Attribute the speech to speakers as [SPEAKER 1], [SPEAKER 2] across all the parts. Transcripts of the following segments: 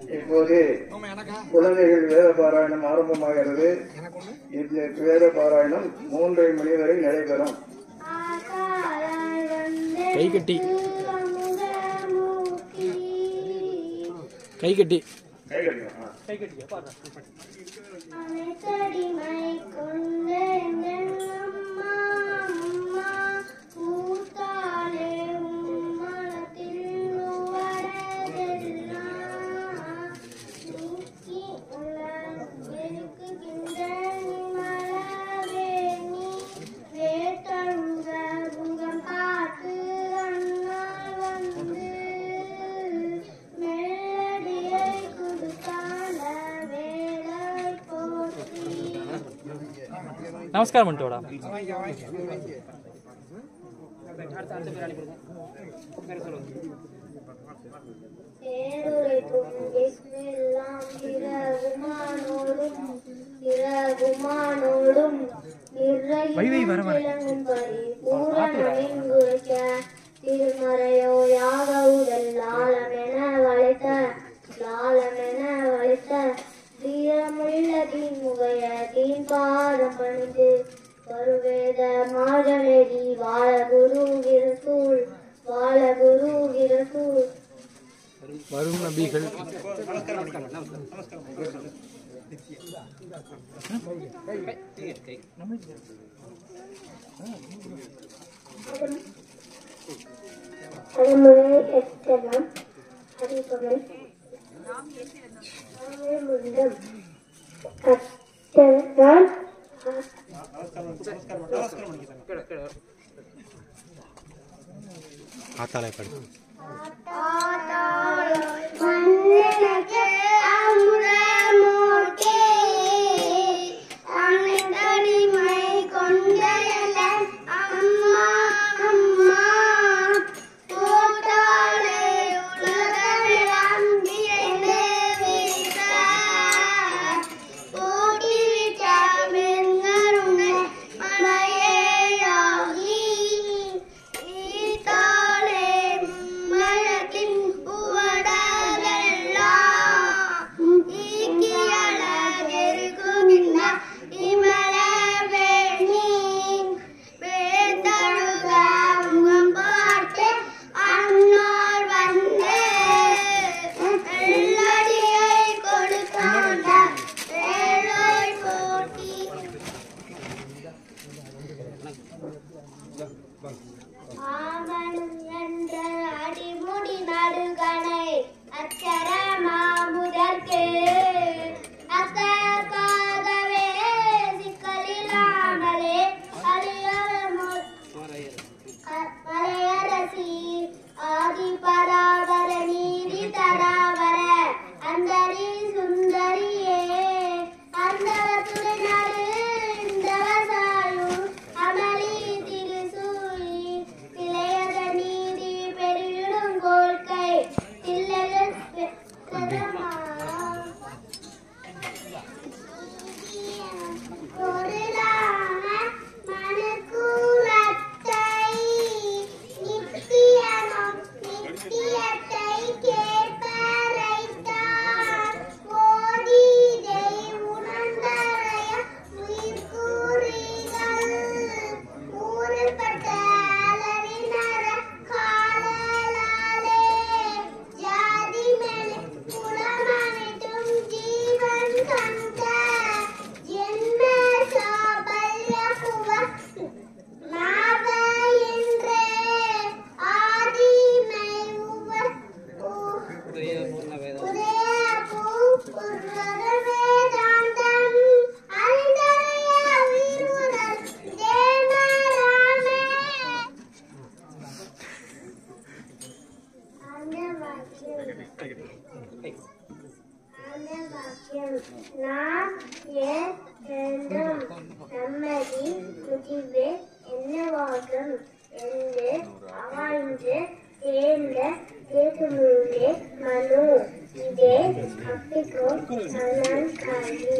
[SPEAKER 1] இப்போது குழந்தைகள் வேத பாராயணம் ஆரம்பமாகிறது இந்த வேத பாராயணம் மூன்றரை மணி வரை நடைபெறும்
[SPEAKER 2] கை கட்டி கை கட்டி
[SPEAKER 1] கை கட்டிக்கலாம். ஆ.
[SPEAKER 3] அனைத்தடிமை கொண்ட எங்கள் அம்மா, அம்மா, கூத்தாலே உம்மனத்தில் உவரதெல்லாம் நீக்கி உலகெருக்குகின்ற நிமலவே நீ வேட்டழுக முகம் பார்த்து அண்ணால் வந்து மெல்லடியை கொடுத்தால வேலை போற்றி
[SPEAKER 2] நமஸ்காரம் பண்ணிட்டு வாடா
[SPEAKER 3] பேருரைக்கும் இஸ்மெல்லாம் இரகுமானோடும் இரகுமானோடும் நிறையும் விளங்கும்படி பூரணமின் குறைக்க திருமறையோ யாகவுதல் லாலமென வளைத்த லாலமென வளைத்த தீரமுள்ள தீன்முகைய தீன் பாதம் பணிந்து வருவேத மார்கநெறி வாழ குரு விரசூல் வாழ குரு விரசூல்
[SPEAKER 2] வரும் நபிகள்
[SPEAKER 3] தலைமுறை எட்டனம் அறிபவன் முண்டம் அத்தனால் மன்னனுக்கு அமுதமூர்த்தி அனைத்தடிமை கொண்ட எங்கள் அம்மா அம்மா கூட்டாளே உலகமெல்லாம் நிறைந்து வீச கூட்டிவிட்ட மென்கருணை மலையேயாகி ஈத்தாளே மலத்தின் உவடலெல்லாம் ஈக்கியழகெருகுகின்ற இமலவேணி வேந்தழுக முகம் பார்த்து அன்னார் வந்து வெள்ளடியை கொடுத்தாண்ட வேலை போட்டி ஆவணம் என்ற அடிமுடி நடுகணை அச்சரமாமுதற்கு அத்தக்காகவே சிக்கலில்லாமலே அழியமுத் மலையரசி ஆதி பராபர நீதி தராவர அந்தரி சுந்தரியே அந்தவத்துறை நடு இந்தவசாயு அமளி திருசூழி இளையத நீதி பெருவிடும் கோல்கை தில்லையில் பெற்றதமா பொருளான மனுக்குலத்தை நித்தியமும் நித்தியத்தை கேட்பறைத்தார் போதிதை உணர்ந்தறைய உயிர்கூறிகள் ஊறுபட்ட அளவினர காலாலே ஜாதி மேல் குலமனைத்தும் ஜீவன் கண்ட ஜென்ம சாபல்ய குவ நாவ என்றே ஆதிமை உவ உதய பூ உருவர வேதாந்தம் அறிந்தறைய உயிருரல் தேவராமே நாம் ஏன் வேண்டும் நம்மதி முடிவு என்னவாகும் என்று அவாய்ந்து தேர்ந்த கேட்டுமுள்ளே மனு இதே அப்பிக்கும் நலன் காரி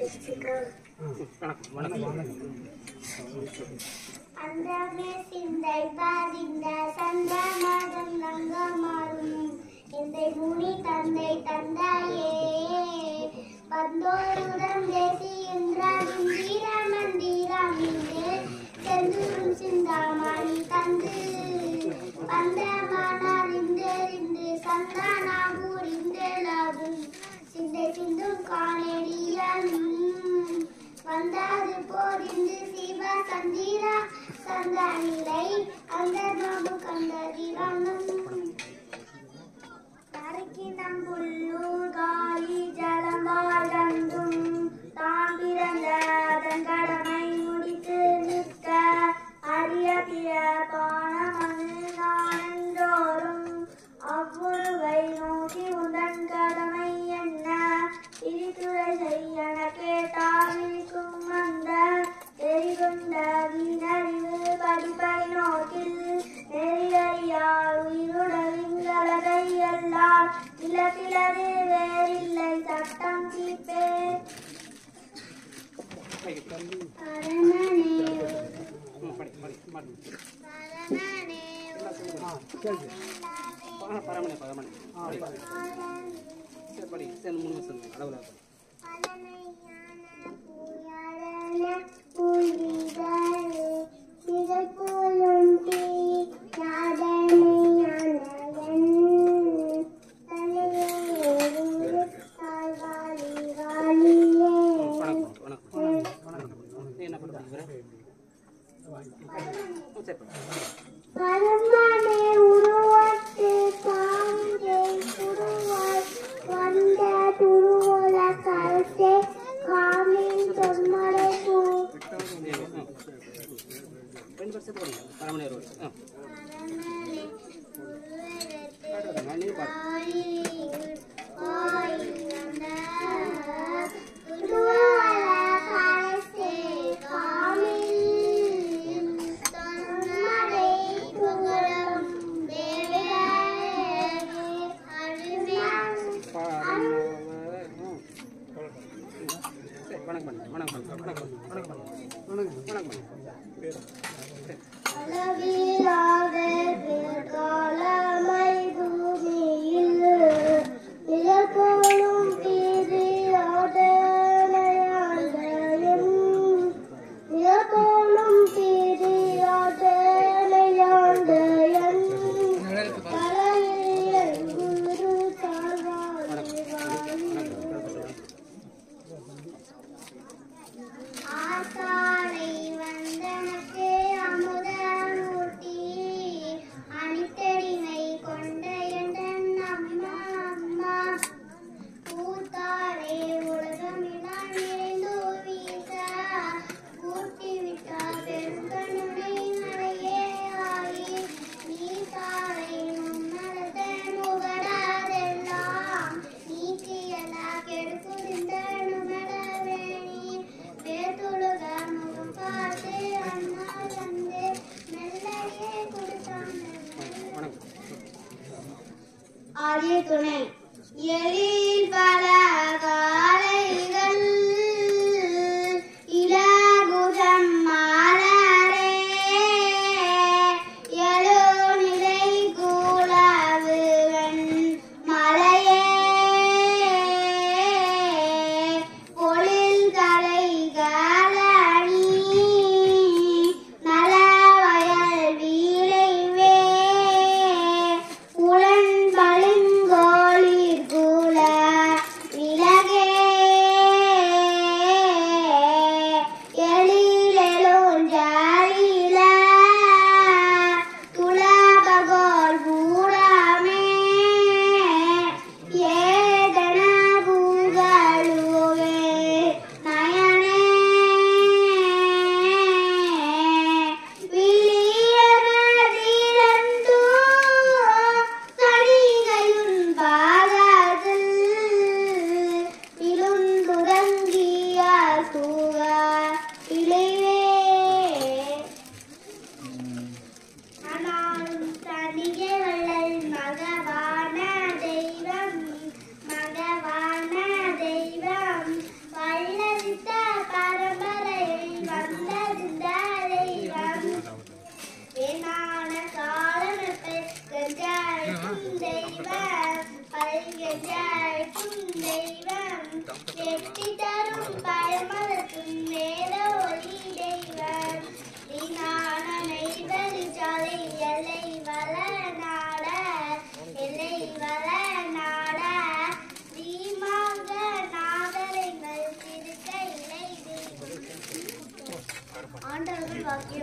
[SPEAKER 3] அந்தமே சிந்தை பாதிந்த சந்த மாதம் நங்க மாறும் எந்தை முனி தந்தை தந்தாயே வந்து பந்தமானார் இந்தெறிந்து சந்தானாமூர் இந்தெழாதும் சிந்தை சிந்தும் காணெடியனும் வந்தாது போரிந்து சிவ சந்திரா சந்தானிலை அந்த நோபு கண்டதிரனும் தரைக்கினம் புல்லூர் காலி ஜலமாழ்ந்தும் தான் பிறந்த அதன் கடமை முடித்து நிற்க அரிய பிற பானமது நானென்றோரும் அவ்வுருவை நோக்கி உந்தன் கடமை என்ன பிரித்துரை செய்யன கேட்டாவிக்கும் அந்த தெரிகொண்ட வீணறிவு படிப்பை நோக்கில் நெறியறியார் உயிருடவிங்களதை எல்லாம் இலக்கிலது வேறில்லை சட்டம் தீர்ப்பே பரமனே பரமனே
[SPEAKER 4] பரமனை பரமனை சரி படி சேர்ந்து மூணு வருஷம் அளவில் வணக்கம் வணக்கம் வணக்கம் நீ என்ன பண்ணுறீங்க சரி படி.
[SPEAKER 3] பரமனே உருவத்து காங்கே உருவாய் வந்த துருவல கருத்தே காமின் தொன்மலை பூ
[SPEAKER 4] ரெண்டு வருஷத்துக்கு படிங்க பரமனை ஒரு ஆ
[SPEAKER 3] பரமனே உருவத்து
[SPEAKER 4] நான் நீ பாடு சரி வணக்கம் பண்ணுங்க வணக்கம் பண்ணுங்க வணக்கம் வணக்கம் பண்ணுங்க வணக்கம் பண்ணுங்க
[SPEAKER 3] போலும் போலும் குரு ஆசானை வந்தனக்கு அமுதமூர்த்தி அணித்தடிமை கொண்ட எந்தன் அம்மா அம்மா பூத்தாரே உலகமிடான் நிறைந்து வீச பூட்டி விட்டார் பெருங்கனுடை நடையே ஆகி நீத்தாரை முன்னரத முகடாதெல்லாம் நீக்கியலா கெடுக்குதிந்த நுமடவேணி வேதுழுக முகம் பார்த்து அண்ணா வந்து மெல்லையே கொடுத்தான்
[SPEAKER 4] வணக்கம்
[SPEAKER 3] ஆரிய துணை எழில் பல காலைகள் இலகுதம் மாலரே எழுநிலை கூலவுவன் மலையே பொழில் கலை காலணி நலவயல் வீழைவே உளன் பளிங்கோளிர் குல விலகே எழிலெழுஞ்சாலில துலாபகோல் பூராமே ஏதன பூகழுவே நயனே விழியனதிரந்தோ தனிகையுன் பாதத்தில் இழுந்துறங்கிய தூவ இளைவே ஆனாலும் தனியே வள்ளல் மகவான தெய்வம் மகவான தெய்வம் வள்ளலித்த பரம்பரையில் வந்ததிந்த தெய்வம் வேணான காலனத்தை கஞ்சாய்க்கும் தெய்வம் பல்கஞ்சாய்க்கும் தெய்வம் எட்டி தரும் பயமதற்கும் வேத ஒளி தெய்வம் வீணான மெய்வெளி சாலை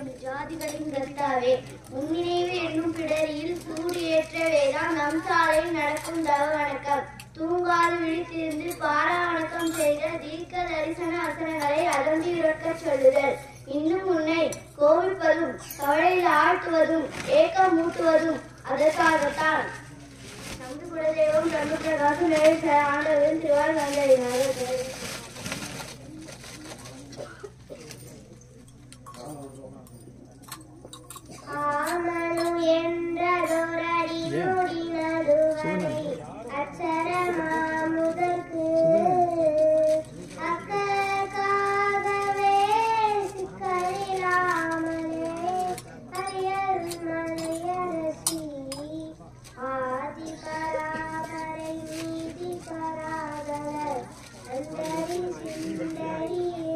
[SPEAKER 3] ஐந்து ஜாதிகளின் கர்த்தாவே உன்னினைவு என்னும் பிடரியில் சூடு ஏற்றவேதான் நம் சாலையில் நடக்கும் தவ வணக்கம் தூங்காது விழித்திருந்து பார வணக்கம் செய்த தீர்க்க தரிசன வசனங்களை அகந்தி உறக்கச் சொல்லுதல் இன்னும் உன்னை கோவிப்பதும் கவலையில் ஆழ்த்துவதும் ஏக்கமூட்டுவதும் அதற்காகத்தான் நமது குலதெய்வம் பிரம்ம பிரகாசம் நிறைவேற்ற ஆண்டவரின் திருவாள் வந்தறினார்கள் ஆமனு என்றதொரடி நுடினதுவரை அச்சரமாமுதற்கு அக்கக்காகவே சிக்கலிலாமலே அரியல் மலையரசி ஆதி பராபரை நீதி பராகலர் அந்தரி சுந்தரியே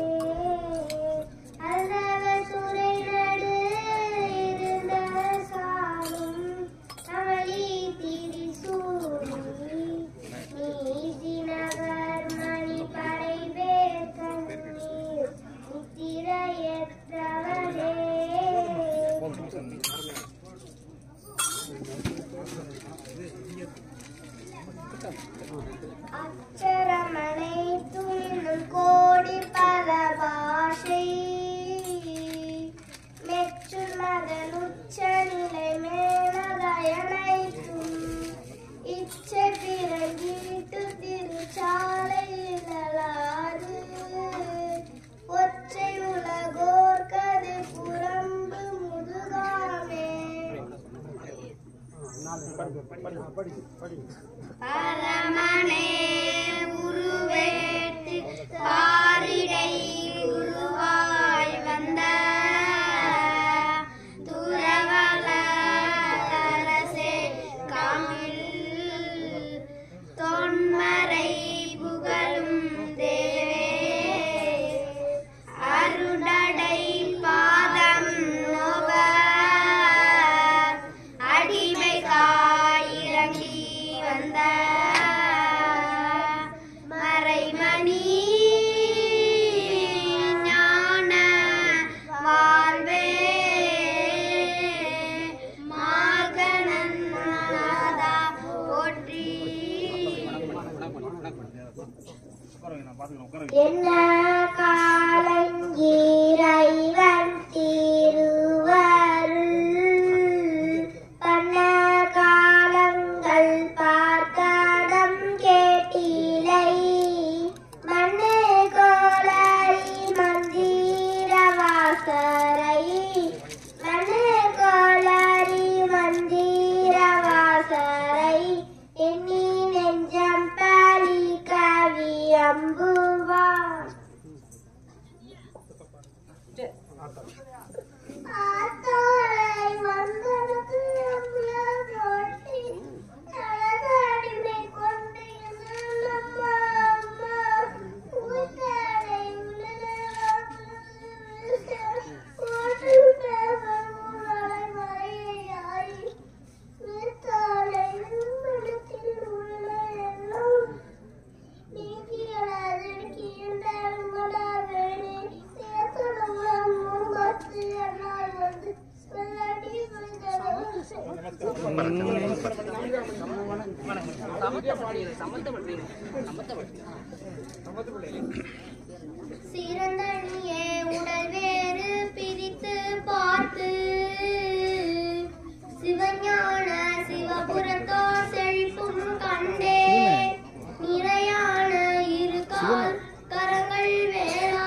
[SPEAKER 3] அல்லவ துறை நடு இருந்த சாலும் அவளி திரிசூடி நீதி நகர் மணி படை வேர் கண்ணீர் நித்திரையற்றவளே அச்சரமனை துயிலும் கோடி பல பாஷை மெச்சும் மதன் உச்ச நிலை மேலகையனைத்தும் இச்சை பிறங்கிட்டு திருச்சாலையிலாது ஒற்றை உலகோர் கதை புறம்பு முதுகாமே பரமனே உருவேற்று பாரிடை குருவாய் வந்த துறவல அரசே காமில் தொன்மறை புகழும் தேவே அருடடை பாதம் நோவ அடிமை காயிறங்கி வந்த மறைமணி ஞான வாழ்வே மார்கணன் நாதா போற்றி என்ன காலங்கீரைவன் திருவருள் பண்ண காலங்கள் பார்த்தடம் கேட்டிலை மண்ணு கோளாரி மந்திர வாசரை மண்ணு கோளாரி மந்திர வாசரை எண்ணி நெஞ்சம் பாலி கவி அம்புவா ஆத்தாளை வந்தனக்கு அம்மியார் போட்டி அழகாடிமை கொண்டு அம்மா அம்மா ஊத்தாளை சிறந்தனியே உடல் வேறு பிரித்து பார்த்து சிவஞான சிவபுரத்தோ செழிப்பும் கண்டே நிறையான இரு கால் கரங்கள் வேளா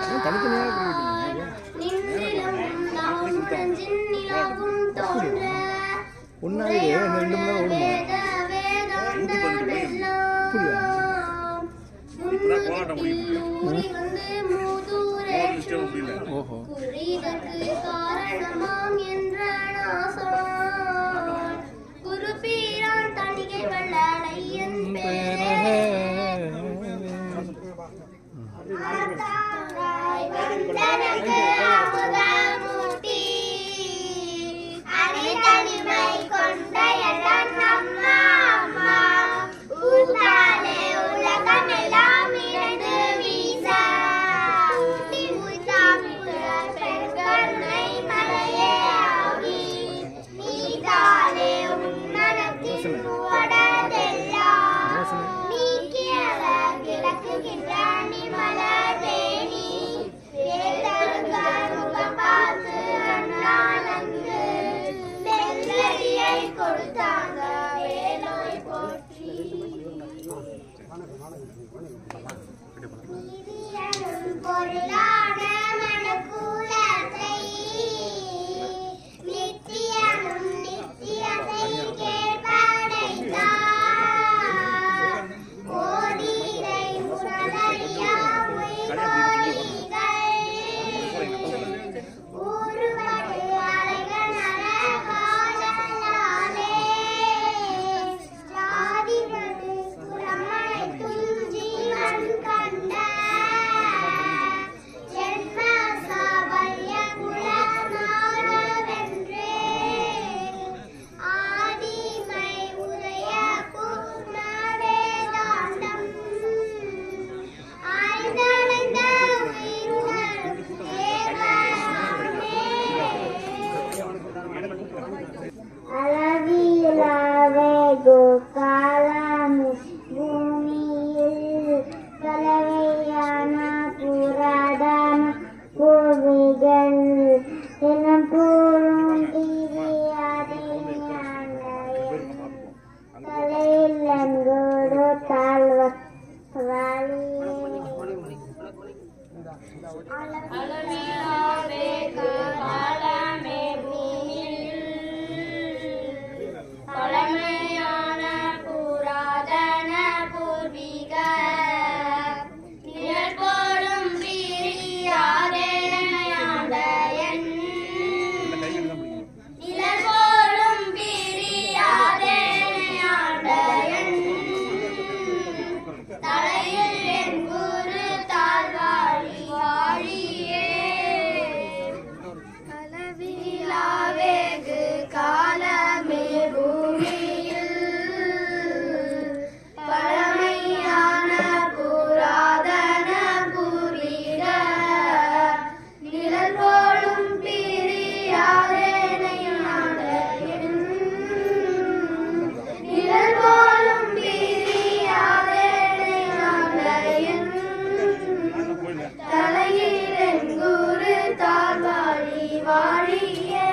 [SPEAKER 3] நின்றிலும் நாம் நெஞ்சின் நிலாவும் தோன்ற
[SPEAKER 2] ஒன்னாவே இந்த ரெண்டு மணி நேரம் ஓடுமா
[SPEAKER 3] வேத வேதாந்த வெள்ளம் முன்னுதில் ஊறி வந்து மூதூரேற்றும்
[SPEAKER 2] ஓஹோ
[SPEAKER 3] குறிதற்கு காரணமாம் என்ற நாசான் குரு பீரான் தணிகை வள்ளலையன் பேரே ஆத்தாராய் வந்தனக்கு அமுதமூட்டி, அணிதனிமை கொண்ட எல்லாம் அம்மா, அம்மா. ஊத்தாலே உலகமெல்லாம் இணைந்து வீச. ஊட்டி ஊத்தாமிட்டு பெருங்கருணை மலையே நீதியரும் பொருளான மனுக்குலத்தை நித்தியமும் நித்தியத்தை கேட்படைத்தார். ஓதிரை உணரறியா உயிர்கோடிகள். ஊறுபடு அலைகள் அழகாடலாலே. ஜாதிபடு குலமனைத்தும் ஜீவன் கண்ட ஜென்ம சாபல்ய குலமானவென்றே. ஆதிமை உதய பூர்ண வேதாந்தம் ஆய்ந்தடைந்த உயிருணர் அளவிலாவே கோகாலமு பூமியில் கலவையான புராதன பூர்விகள் தினம் பூரும் தீரியாதே தலையில் எங்கோடு தாழ்வ வாழியே அளவிலாவே காலமே பூமியில் பழமையான புராதன பூர்வீக நிழல் போலும் பிரியாதேனையாண்ட என் நிழல் போலும் பிரியாதேனையாண்ட என் தலையில் என் குரு தாழ்வாழி வாழியே அளவிலாவேகு காலமே பூமியில் பழமையான புராதன பூர்வீக நிழல் போலும் பிரியாதேனையாண்ட என் நிழல் போலும் பிரியாதேனையாண்ட என் தலையில் என் குரு தாழ்வாழி வாழியே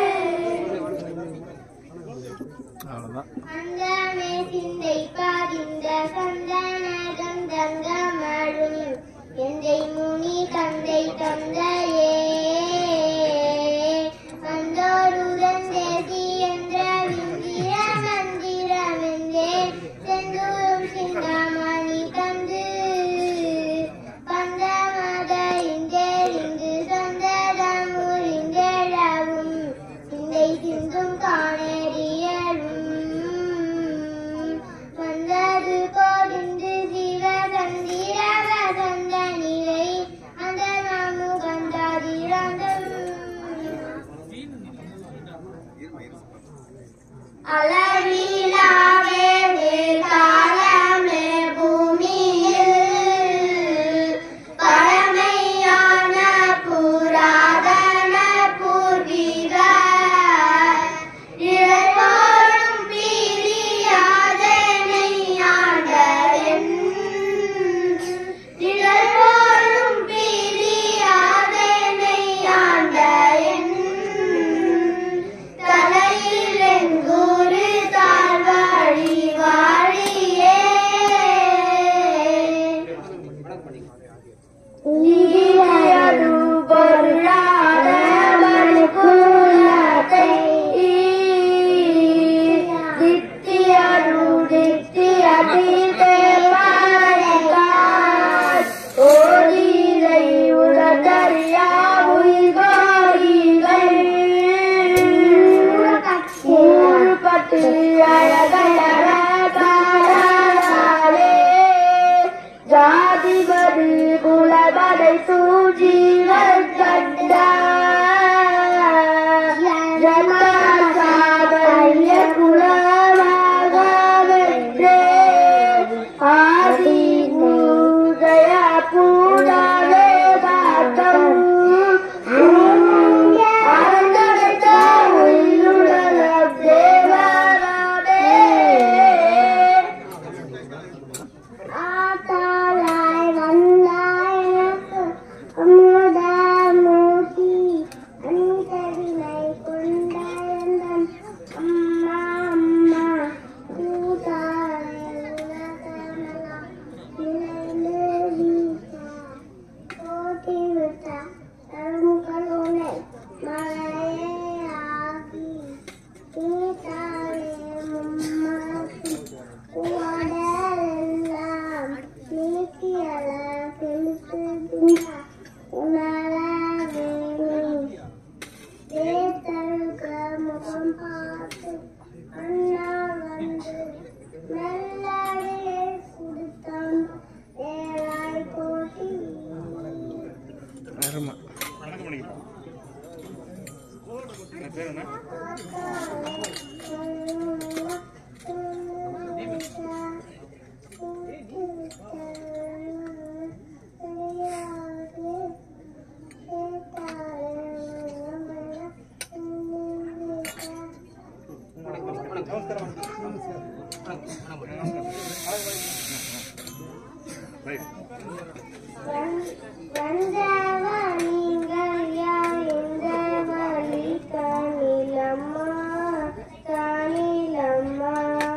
[SPEAKER 2] அவ்வளோதான்
[SPEAKER 3] அங்கமே சிந்தை பாதிந்த சந்தன கந்தங்கமழும் எந்தை முனி தந்தை தந்தையே வந்தோருடன் தேசி என்ற விந்திர மந்திரமெந்தே செந்தூரும் சிந்தாமணி தந்து பந்தமத இந்தெறிந்து சந்ததம் முறிந்தெழவும் சிந்தை சிந்தும் காணேறியலும் வந்தது போதின்று சிவகந்திர வசந்த நிலை அந்த நாமுகந்தாதிரந்தம் அளவிலாவே காலமே பூமியில் பழமையான புராதன பூர்வீக இழப்போரும் பிரியாதனை ஆண்ட என் இழப்போரும் பிரியாதனை ஆண்ட என் தலையில் என் குரு தாழ்வழி வாழியே நீதியது பொருளாத மனுக்குலத்தை தித்தியது தித்தியதீதே பாடைகார் ஓதிரை உலகறியா உயிர்கோடிகள் ஊறுபட்டு அழகழக காராலே ஜாதிபது குலபடை முகம் பார்த்து அண்ணா வந்து மெல்லவே குடுத்தான் வேலாய் போட்டி
[SPEAKER 2] அருமை
[SPEAKER 3] வந்தவா நீங்கள் யார் இந்த வழி காணிலம்மா காணிலம்மா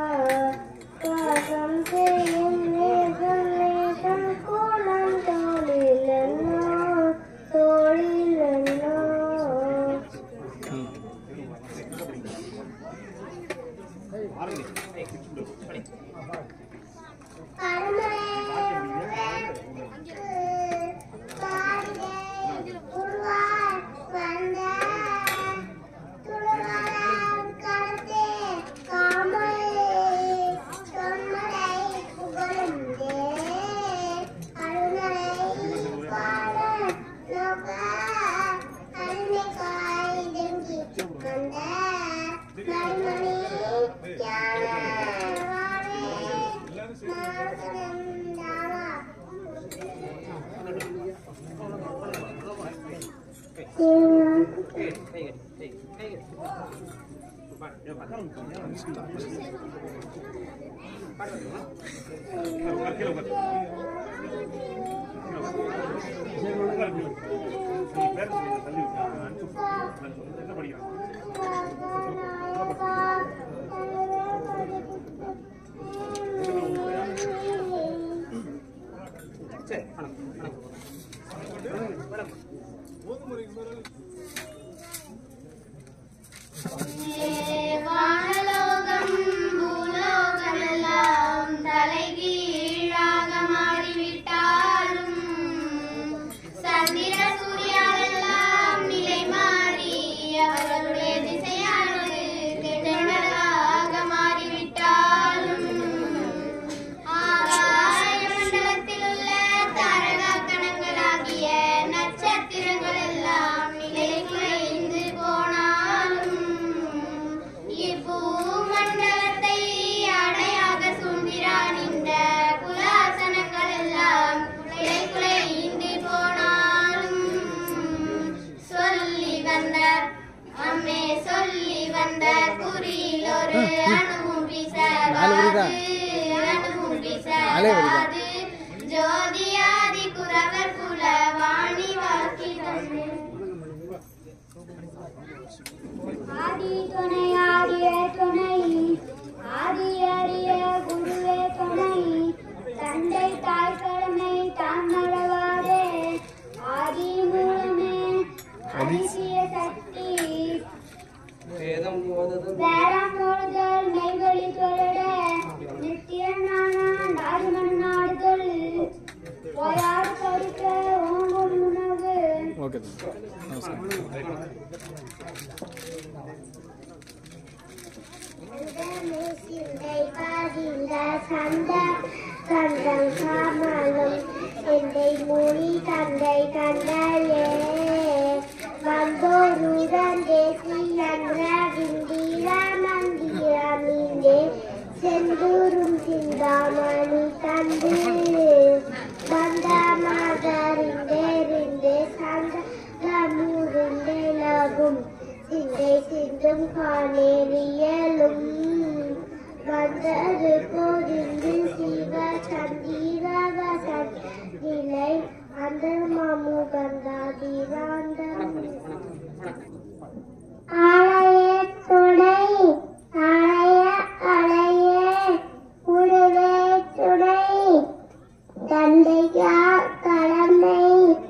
[SPEAKER 3] காகம் செய்யும் வேகம் வேகம் கோலம் தோழிலன்னோ தோழிலன்னோ
[SPEAKER 4] சரி வணக்கம் வணக்கம்
[SPEAKER 3] வானலோகம் பூலோகமெல்லாம் தலைகீழாக மாறிவிட்டாலும் சந்திர சூர்யாவெல்லாம் நிலை மாறி அவர்களுடைய திசையானது திட்டங்களாக மாறிவிட்டாலும் ஆகாய மண்டலத்தில் உள்ள தாரகா கணங்களாகிய நட்சத்திரங்கள் எல்லாம் நிலை குறைந்து போனாலும் இப்பூமண்டலத்தை அடையாக சூழ்கிறான் இந்த குலாசனங்கள் எல்லாம் நிலை குலைந்து போனாலும் சொல்லி வந்த அம்மே சொல்லி வந்த குறியில் ஒரு அணுவும்
[SPEAKER 2] நாலு வரிதா?
[SPEAKER 3] பிசகாது அணுவும்
[SPEAKER 2] நாலே வரிதா?
[SPEAKER 3] பிசகாது ஜோதியாதி குரவர் குல வாணி வாக்கி தந்து ஆதி துணை ஆடிய துணை ஆதி அரிய குருவே துணை தந்தை தாய் கடமை தான் நடவாதே ஆதி மூலமே அதிசய சக்தி
[SPEAKER 4] வேதம் போதது
[SPEAKER 3] வேளாண் மூலதல் மெய்வழி தொடர நித்திய நானான் ராஜமன் நாடுதல் ஒயார் தடுக்க ஓங்கும் உணவு
[SPEAKER 2] ஓகே நமஸ்காரம்
[SPEAKER 3] சிந்தை பாதிந்த சந்த கந்தம் காமலும் சிந்தை மொழி தந்தை தந்தையே வந்தோருடன் தேசி என்ற விந்திரா மந்திரமிந்தே செந்தூரும் சிந்தாமணி தந்து வந்த மாதறிந்தேறிந்தே சந்த லமுறிந்தே லகும் சிந்தை சிந்தும் காணேறியலும் வந்தது போதிந்து சிவ சந்திர வசன் நிலை அந்த மாமுகந்தாதிராந்தம் ஆலய துணை ஆலய அலைய உடுவே துணை தந்தையா கடமை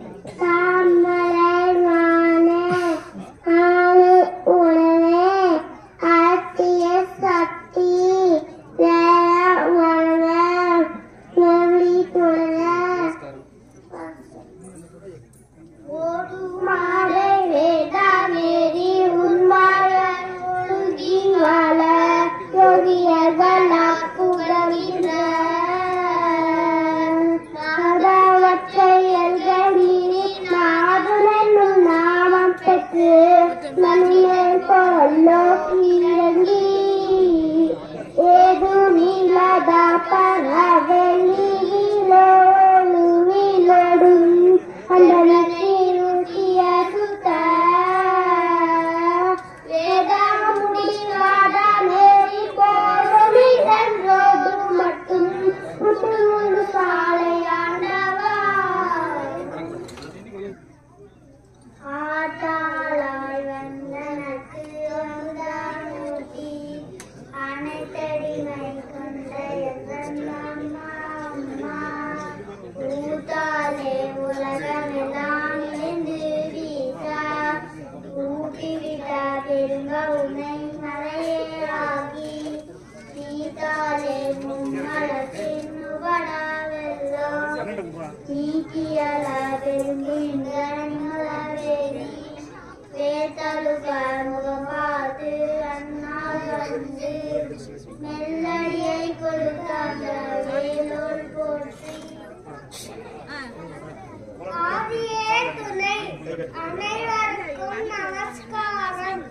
[SPEAKER 3] தாமரைமான ஆணு உணவே ஆத்திய சக்தி வேற உணவே நெறி துணவே நீக்கியலாவேரி வேத்தலுகார் முகம் பார்த்து அண்ணால் வந்து மெல்லடியை கொடுத்தாங்க வேலோர் போற்றி ஆதியே துணை அனைவருக்கும் நமஸ்காரம்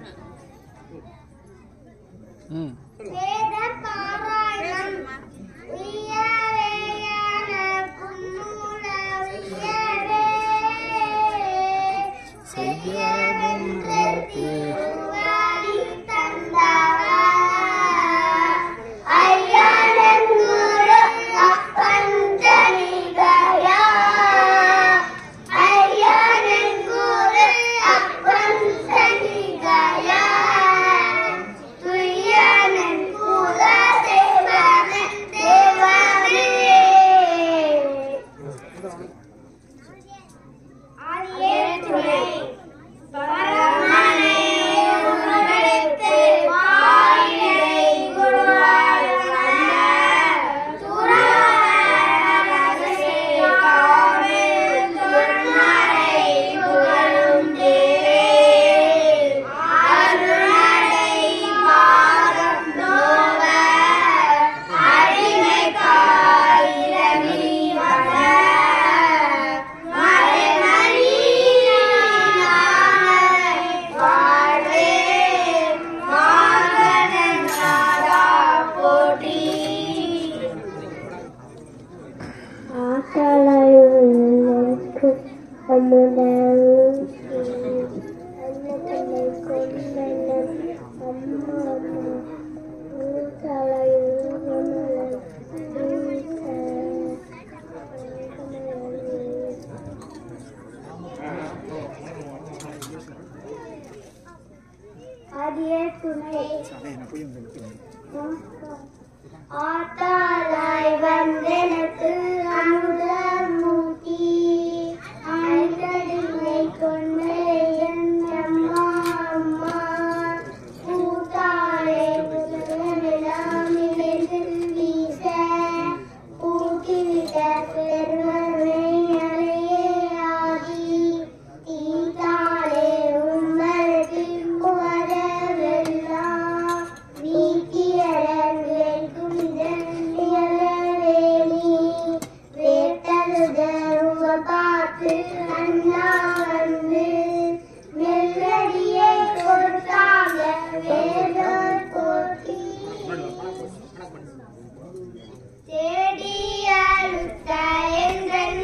[SPEAKER 2] ம்
[SPEAKER 3] வேத பாராயணம் உய்யவேயான குன்னூல உய்யவே செய்யவென்று திருவாடி தந்தவா ஐயனன் குரு அப்பன் தனிகயா ஐயனன் குரு அப்பன் தனிகயா துய்யனன் குல தேவனே தேவனே ஆதியே துணை பரமனே உணர்த்து வாயிலை குருவாய் வந்த துறவரசே காவில் துர்மறை புகழும் தேவே அருணடை பாதம் நோவ அடிமைக்காய் இறங்கி வர ஆதியே துணை ஆத்தாளாய் வந்தெனக்கு அமுதமூட்டி அழைத்தடிமை கொண்ட என் அம்மா அம்மா பூத்தாளே உலகமெல்லாம் இணைந்து வீச ஊட்டிவிட்ட பெருமை அலையே ஆகி தீத்தாளே உம்மருக்கு வரவெல்லாம் நீக்கியரன் வேட்கும் இதழியலவேணி வேட்டலுதருவ பார்த்து அண்ணா வந்து மெல்லடியை கொடுத்தாங்க வேலோர் போட்டி தேடி அழுத்த எங்கள்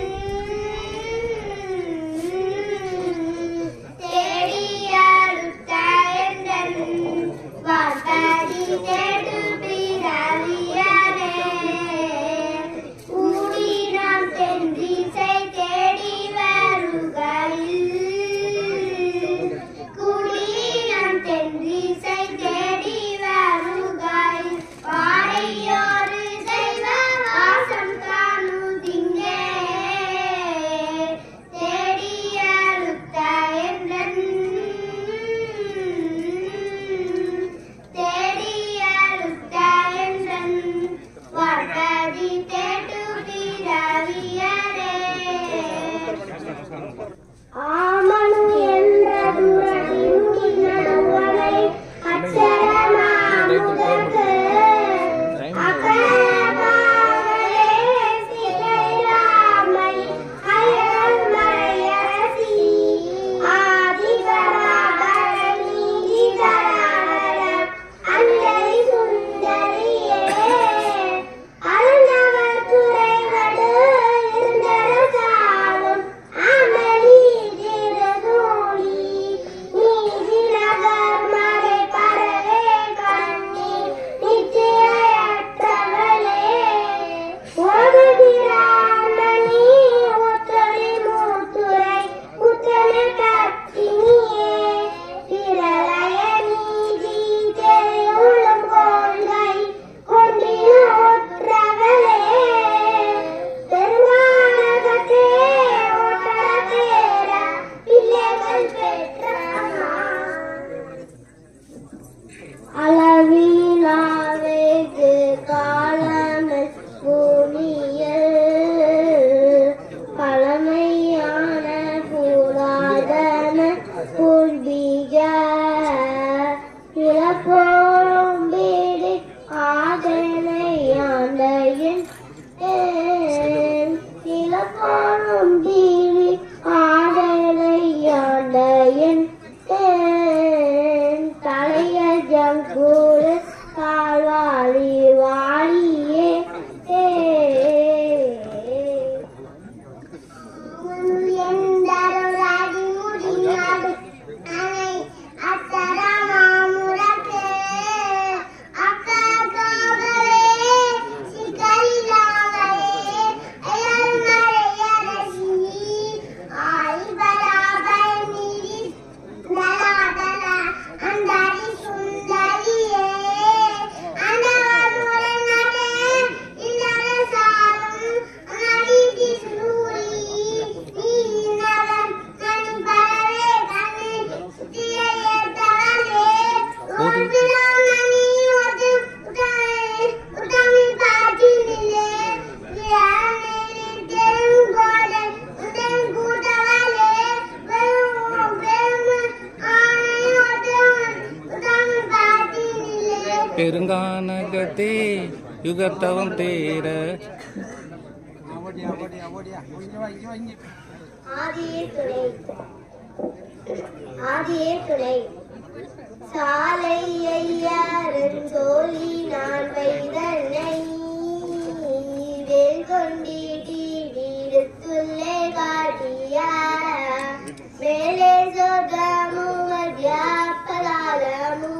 [SPEAKER 3] தேடி அழுத்த எங்கள் வார்த்தடி தேடு பிறவியரே கூடி நாம் தென்திசை தேடி வருகையில் கூடி நாம் தென்திசை தேடி வருகையில் பாடையோரு தெய்வ வாசம் காணுதிங்கே தேடி அழுத்த என்றன் தேடி அழுத்த என்றன் வார்த்ததி தேடு பிறவியரே ஆமனு என்ற துரதின் நடுவனை அச்சரமாமுதற்கு அக்கரபாகலே சிறையாமை அயல்மழையரசி ஆதிபராபர நீதிதராளர் அன்னை சுந்தரியே அருணவர் துறைவடு இருந்தரசாலும் அமளி ஆம் தீரி ஆடலை ஆண்ட என் தேன் தலைய ஜங்கூர் கால்வாளி வாழியே ஏ எந்தருளாடி முடியாது அனை அத்தரமாமுடக்கு அக்காகாகவே சிக்கலிலாகவே அயல்மறையரசி ஆய்பராபர் மீறி தலாதல அந்தாரி சுந்தரியே அனவருடனே இல்லரசாரும் அநீதி சூரி நீனவன் கண்பரவே கண்ணு திரையேற்றவனே உப்பிலாமணி ஒது உடனே உடனே பாட்டினிலே வியானேரி தெருங்கோடை உடன் கூட்டவலே வெறும் வெறும் ஆனை ஒதுவன் உடனே பாட்டினிலே
[SPEAKER 2] பெருங்கானகத்தே யுகத்தவம் தேர
[SPEAKER 3] ஆதியே துணை ஆதியே துணை சாலை ஐயாரன் தோழி நான் வைதனை வேல் கொண்டீட்டி வீடுத்துள்ளே காட்டியா மேலே சொர்க்கமு மத்தியாப்பலாலமு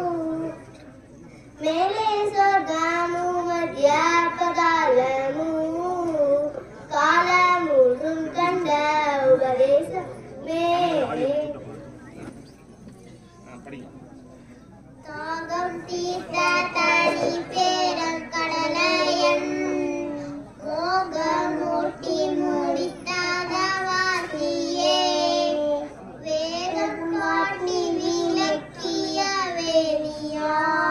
[SPEAKER 3] மேலே சொர்க்கமு மத்தியாப்பலாலமு காலமுழும் கண்ட உபதேசமே தாகம் தீர்த்த தனி பேரக்கடலையன் மோகமூட்டி முடித்தாத வாசியே வேகம் காட்டி விளக்கிய வேணியா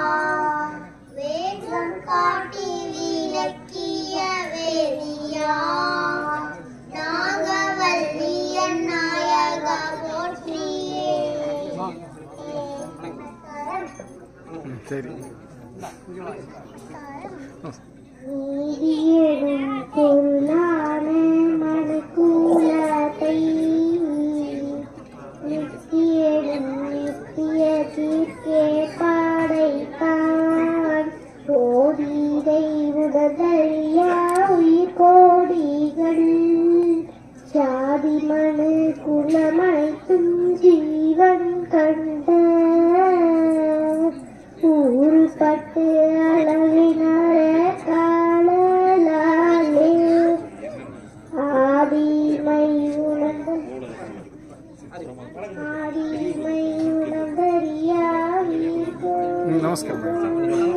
[SPEAKER 3] வேகம் காட்டி விளக்கிய வேணியா நாகவல்லியன் நாயகா போற்றியே
[SPEAKER 2] சரி
[SPEAKER 3] நீதியெனும் பொருளான மனுக்குலத்தை நித்தியனும் நித்திய தீர்க்கே படைத்தான் கோடிதை உடதறியா உயிர் கோடிகள் சாதி மனு குலமனைத்தும் ஜீவன் கண்ட ஊருப்பட்டு அளவினர காணலாலே ஆதிமை உணர்ந்த ஆதிமை உணர்ந்தறியா
[SPEAKER 2] ம், நமஸ்காரம்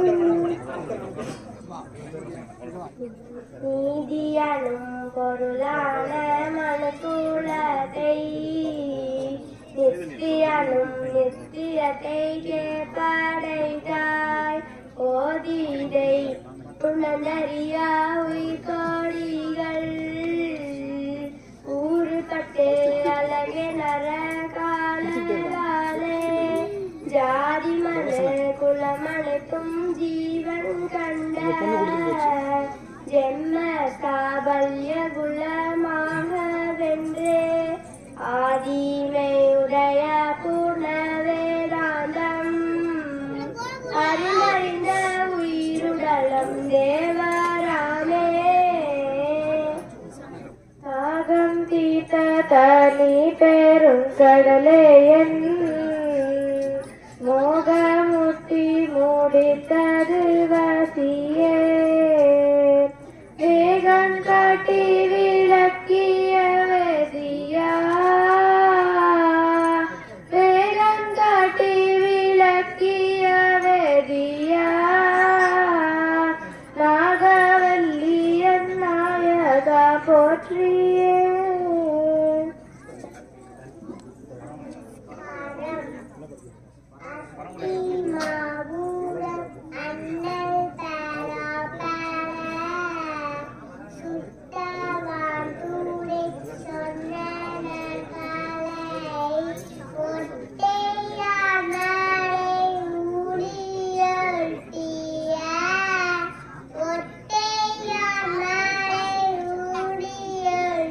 [SPEAKER 3] நீதியனும் பொருளான மனுக்குலத்தை நித்தியனும் நித்தியத்தை படைத்தாய் ஓதிதை உணர்ந்தறியா உயிர் கோடிகள் ஊறுபட்டு அழகெனர காணலாலே ஜாதி மன குலமனைத்தும் ஜீவன் கண்ட ஜென்ம சாபல்ய குலமாக வென்றே ஆதிமை உடைய பூர்ண வேதாந்தம் அறிந்தறிந்த உயிருடலம் தேவராமே தாகம் தீர்த்த தனி பெரும் கடலே என் மோகமுட்டி மூடித்தது வசியே வேகம் காட்டி விளக்கிய வேதியா வேகம் காட்டி விளக்கிய வேதியா நாகவல்லியன் நாயகா போற்றியே ஒட்டையா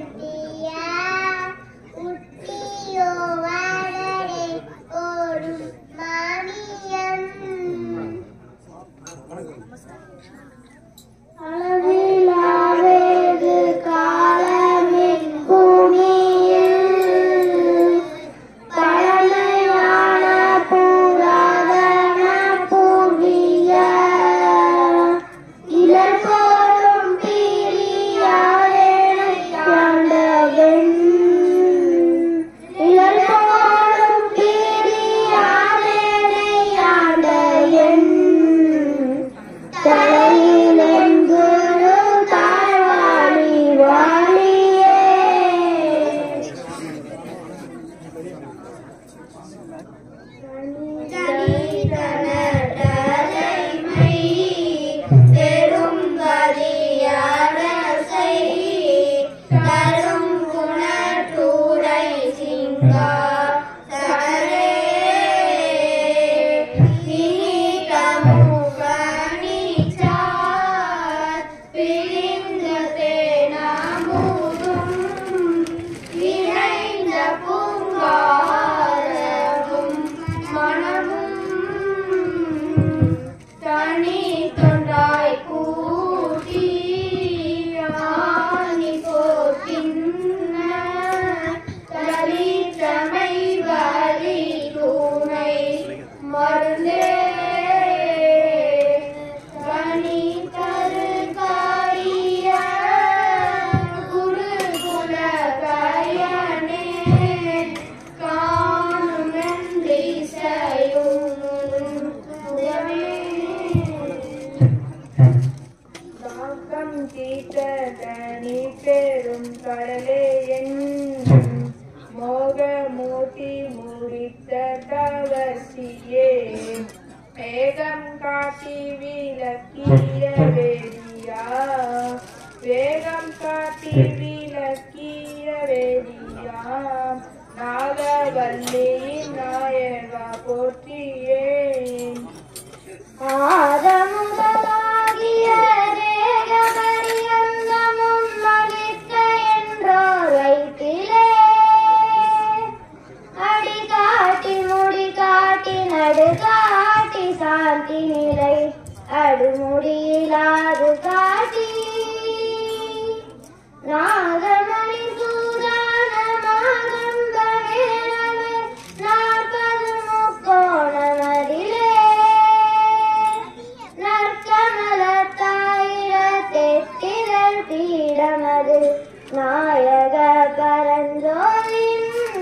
[SPEAKER 3] தரும் குணத்தூரை சிங்கா சரே பிரிந்த தேனாமுதும் இணைந்த பூங்காரமும் மனமும் தனி தொண்டாய் கூட்டி ஆணி போக்கின்ன தலித்தமை வலி துணை மருந்தே கனி கருகாரிய குரு குல பயனே காணும் திசையும் உதவே
[SPEAKER 5] தாக்கம் தீர்த்த தனி பெரும் கடலே என் மோகமூர்த்தி முடித்த கவர்ச்சியே வேகம் காட்டி விளக்கிய வேதியா வேகம் காட்டி விளக்கிய வேதியா நாகவல்லியின் நாயகா போற்றியேன்
[SPEAKER 3] ஆதமுதலாகிய தேகபரியந்தமும் மகிழ்க்க என்றோர் வயிற்றிலே அடி காட்டி முடி காட்டி நடு காட்டி சாந்தி நிலை அடுமுடியிலாது காட்டி நாகமணி சூதான மாகம்ப வேளவே நாற்பது முக்கோணமதிலே நற்கமலத்தாயிரத்தெட்டிதழ் பீடமது நாயக பரஞ்சோலின்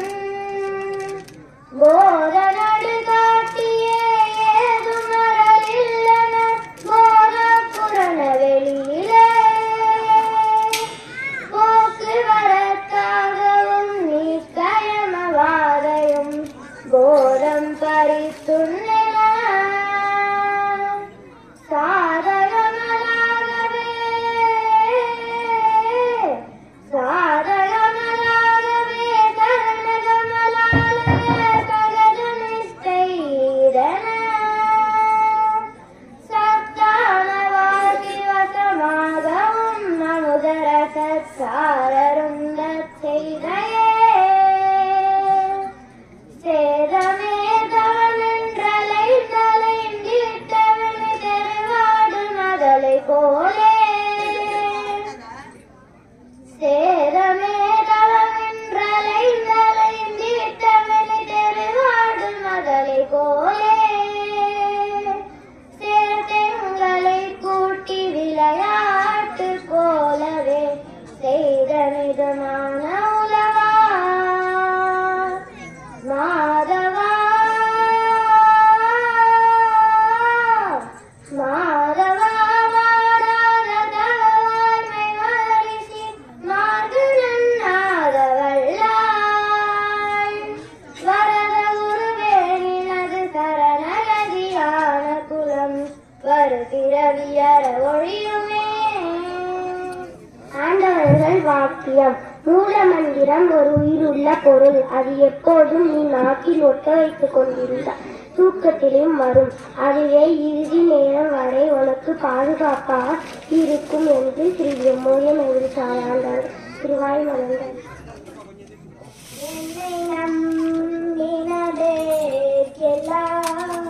[SPEAKER 3] போதனடு காட்டியே ஏதுமரலில்லன போதப்புறன வெளியிலே போக்குவரத்தாகவும் நீக்கயமவாதையும் கோரம் பறித்துண்ண சாதகமலாகவே சாதகமலாகவே கரணகமலாலய ககனமிஷ்டைதன சத்தானவாதி வசமாகவும் அமுதர சத்சாரருந்த செய்தையே சேதமே தவமென்றலை தலைந்திட்டவனு தெருவாடு மகளை போலே சேதமே தவமென்றலை தலைந்திட்டவனு தெருவாடு மகளை போலே சேர்த்தெங்களை கூட்டி விளையாட்டு போலவே செய்த மிதமான உலவா மாதவா மாதவா வாடாத தவவாய்மை வாரிசி மாதுரன் நாதவல்லாய் வரத குருவேனினது சரணகதியான குலம் வருகிறவியர ஒழியுமே ஆண்டவர்கள் வாக்கியம் மூலமந்திரம் ஒரு உயிருள்ள பொருள் அது எப்போதும் நீ நாக்கில் ஒட்ட வைத்துக் கொண்டிருந்தாய் தூக்கத்திலும் வரும் அதுவே இறுதி நேரம் வரை உனக்கு பாதுகாப்பாக இருக்கும் என்று ஸ்ரீ பிரம்மோயம் என்று சாயாண்டார் திருவாய் மலர்கள் என்னை நம்பினதேற்கெல்லாம்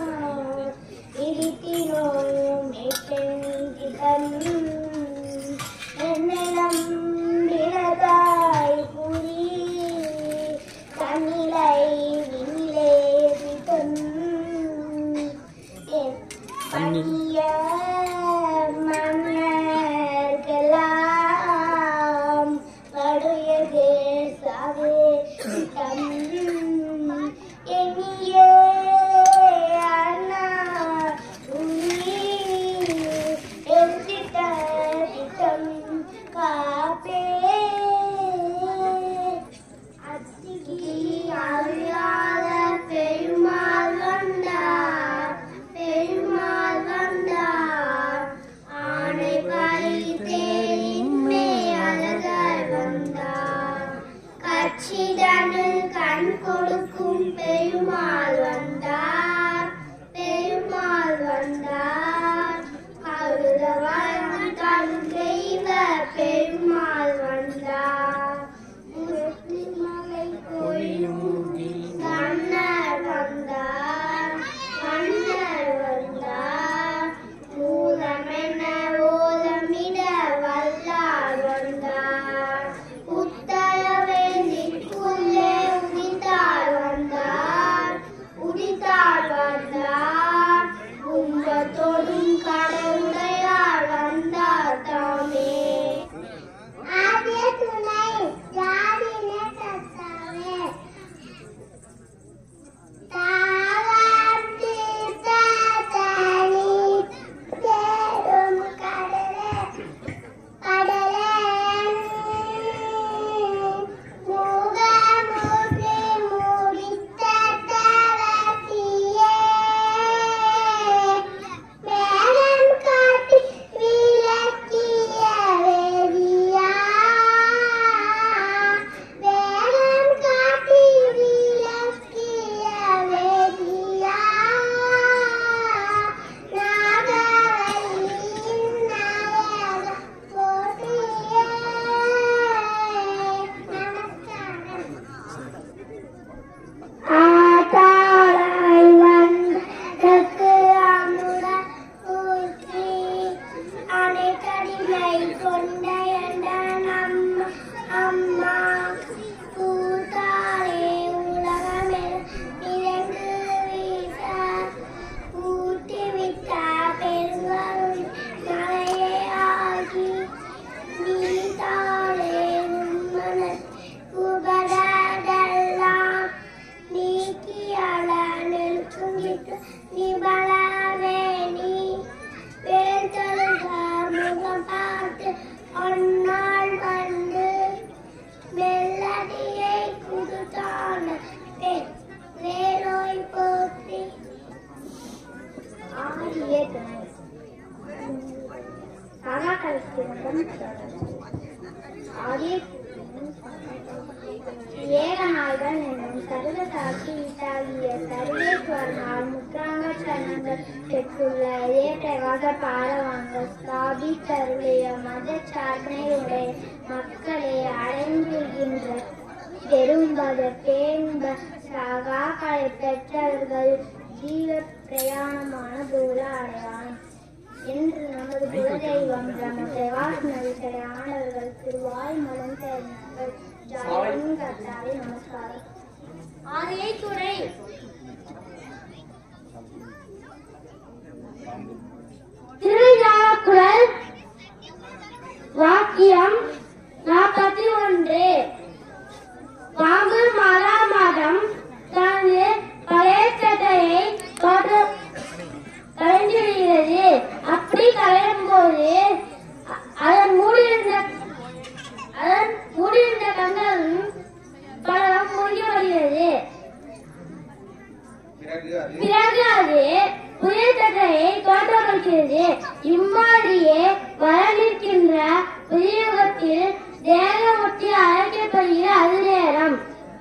[SPEAKER 3] இருத்தினோம் எட்டெங்கிதம் என்னை நம்பினதாய் புரி கண்ணிலை விண்ணிலே விதம் பணிய மன்னர்களாம் படைய தேசாவே தம் எண்ணியே அண்ணா உன்னி எழுதிட்ட திட்டம் காப்பே அத்திகி அறியாத பெருமாள் வந்தார் பெருமாள் வந்தார் ஆணை பறித்தே இன்மே அழகர் வந்தார் வரம் கொடுக்கும் பெருமாள் வந்தார் பெருமாள் வந்தார் அருள வரம் தரும் தெய்வ பெருமாள் வந்தார் முரட்டு மலை பொழியும் கண்ணர் வந்தார் கண்ணர் வந்தார் மூலமென ஓலமிட வல்லார் வந்தார் உத்தரவேந்திக்குள்ளே உதித்தார் வந்தார் உதித்தார் வந்தார் கும்பத்தோடும் கடவுடையார் வந்தார் தாமே ஆதிய துணை ஜாதின கத்தாவே தாவாட்டி தாத்தானி தேரும் கடலே கடலே மூகமுடி முடித்த தவத்தியே மேகம் காட்டி விளக்கிய வேதியா மேகம் காட்டி விளக்கிய வேதியா நாகவல்லியின் நாயக போற்றியே நமஸ்காரம் ஆத்தாளாய் வந்தற்கு அமுத ஊற்றி அணைக்கடிலை கொண்ட என்ற நம்ம அம்மா கூத்தாலே உலகமே நிறைந்து வீச ஊட்டி விட்ட பெருவருள் மலையே ஆகி நீதாலே உம்மன உபதெல்லாம் நீக்கியால நெருங்கிட்டு நிபலவே நீ பேர்தழுக முகம் பார்த்து ஒன்னாள் வந்து மெல்லடியை குடுத்தான பெண் வேலோய் போற்றி ஆடிய துணை சகாகரிக்கும் ஆடிய ஏகநாதன் என்னும் சர்வ சாட்சி இத்தாகிய சர்வேஸ்வரனால் முற்றாங்க சனங்கள் பெற்றுள்ள ஏற்றவாக பாலவாங்க ஸ்தாபித்தருடைய மத சாதனையுடைய மக்களை அடைந்துகின்ற பெரும்பத பேன்ப சகாக்களை பெற்றவர்கள் ஜீவ பிரயாணமான தூர அடையாளம் என்று நமது குலதெய்வம் பிரம்ம பிரகாஷ் நதிக்கரை ஆண்டவர்கள் திருவாய் மலம் சேர்ந்தவர்கள் ஜாயின் கர்த்தாவே நமஸ்காரம் ஆதியை துறை திருவிழாக்குழல் வாக்கியம் நாற்பத்தி ஒன்று பாம்பு மாதா மாதம் தனது பழைய கலைஞ்சு விடுகிறது அப்படி கலையும் போது அ- அதன் மூடியிருந்த அதன் மூடியிருந்த கண்களும் பழம் மூழ்கி வருகிறது
[SPEAKER 1] பிறகு அது
[SPEAKER 3] பிறகு அது புதிய தட்டையை தோற்றமளிக்கிறது இம்மாதிரியே வரவிருக்கின்ற புதியுகத்தில் தேகமுற்றி அழைக்கப்படுகிற அது நேரம்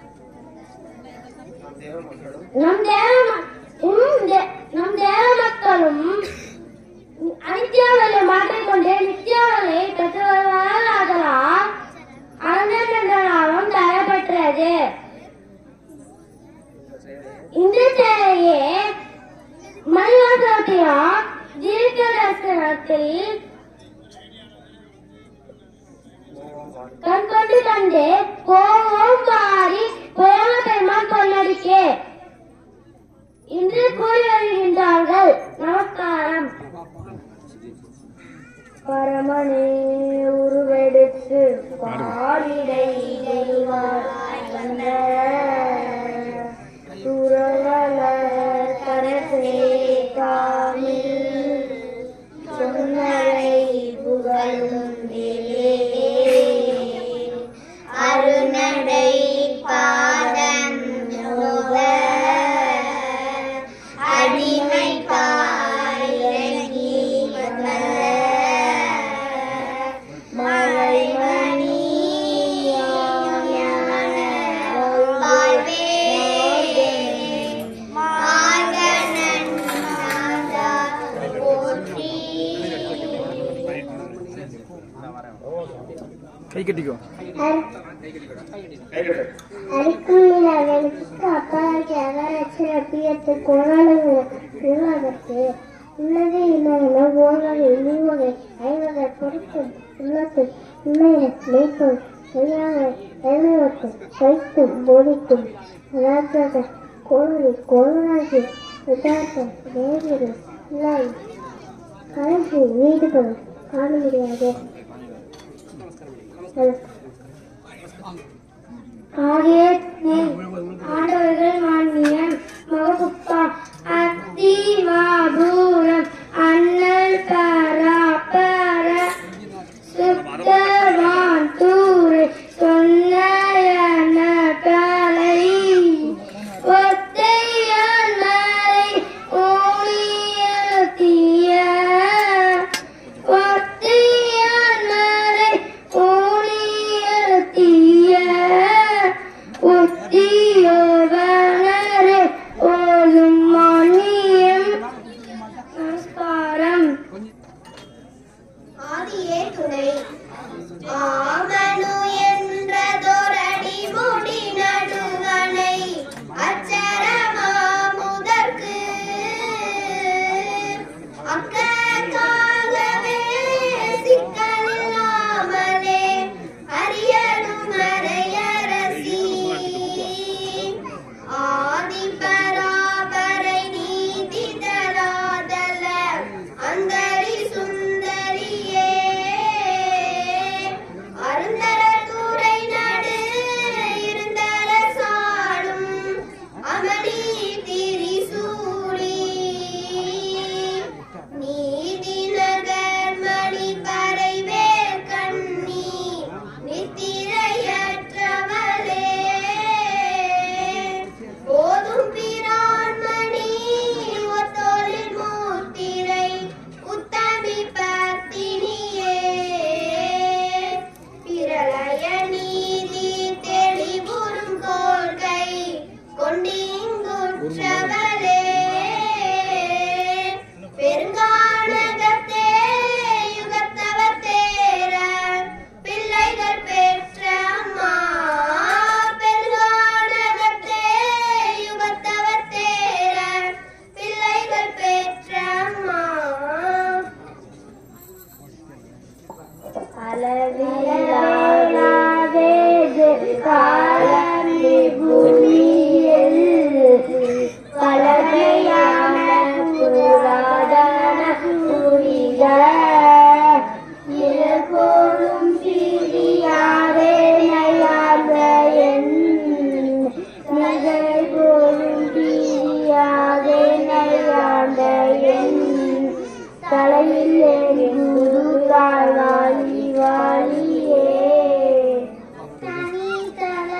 [SPEAKER 1] நம் தேவ மக்களும்
[SPEAKER 3] நம் தேவ ம- உம் தே- நம் தேவ மக்களும் அனித்யாவலை மாற்றிக்கொண்டு நித்யாவலை பெற்றவர்களால் ஆதலால் அனந்தம் என்ற நாமம் தரப்பெற்றது இந்த சேவையே மணிவாசத்தியம் தீர்க்க தரிசனத்தில் கண் கொண்டு கண்டு கோபம் மாறி பிரேம பெருமாள் கொள்ளடிக்கே இன்று கூறி வருகின்றார்கள் நமஸ்காரம் பரமனே உருவெடுத்து பாரிடை தெய்வாய் வந்த சுரவல கரசே காமில் சொன்னரை புகழும் அருணடை பாதம் யோக அடிமை காயிறங்கி வந்த மலைமணி வாழ்வே
[SPEAKER 2] கை கட்டிக்கோ
[SPEAKER 1] கைகட்டு
[SPEAKER 3] அரிக்குள்ளிலவனுக்கு அப்பாலாக்கி அகரட்சர பியத்து கோணாளங்கள் உலகத்து உள்ளது இல்லாத ஓவகை நீவகை ஐவகை பொறுக்கும் உள்ளத்து உண்மையை மெய்ப்பொருள் பொய்யாக எல்லைவட்டும் வைத்தும் போதிக்கும் அதாவது கோழி கோளாகி யதார்த்தம் வேறு இல்லை கலைக்கு வீடுகளும் காண முடியாது ஆடவர்கள் மான்மியம் மகப்புப்பா அத்தி மாபூரம் அண்ணல் பராபர சுத்தவான் தூரை சொன்ன கலை ஒத்தையான் மலை ஊழியத்திய ஒத்தையான் மலை ஊழியத்திய உத்தியோகனரே ஓதும் மானியம் நமஸ்காரம் ஆதியே துணை ஆமனு என்றதொரடி முடி நடுவனை அச்சரமா முதற்கு அக்கக்காகவே சிக்கலில்லாமலே அரியலும் அரையரசி ஆதி பராபரை நீதி தராதல அந்தரி சுந்தரியே அருந்தர துறை நடு இருந்தர சாடும் அமளி திரிசூடி நீதி நகர் மணி பறை வேல் கண்ணி நித்திரையற்றவளே போதும் பிரான்மணி ஒத்தோலில் மூத்திரை உத்தமி பத்தினியே பிரளய நீதி தெளிவுறும் கோள்கை கொண்டிங்குற்றவளே பெருங்கானகத்தே யுகத்தவர் தேர பிள்ளைகள் பெற்ற அம்மா பெருங்கானகத்தே யுகத்தவர் தேர பிள்ளைகள் பெற்ற அம்மா அளவிலாதே காலமி பூமியில் பலகையான புராதன புரித இலகோடும் பிரியாதே நயாத என் நகை போலும் பிரியாதே நயாத என் தலையில் ஏறி குருதாய் வாழி வாழியே தனி தல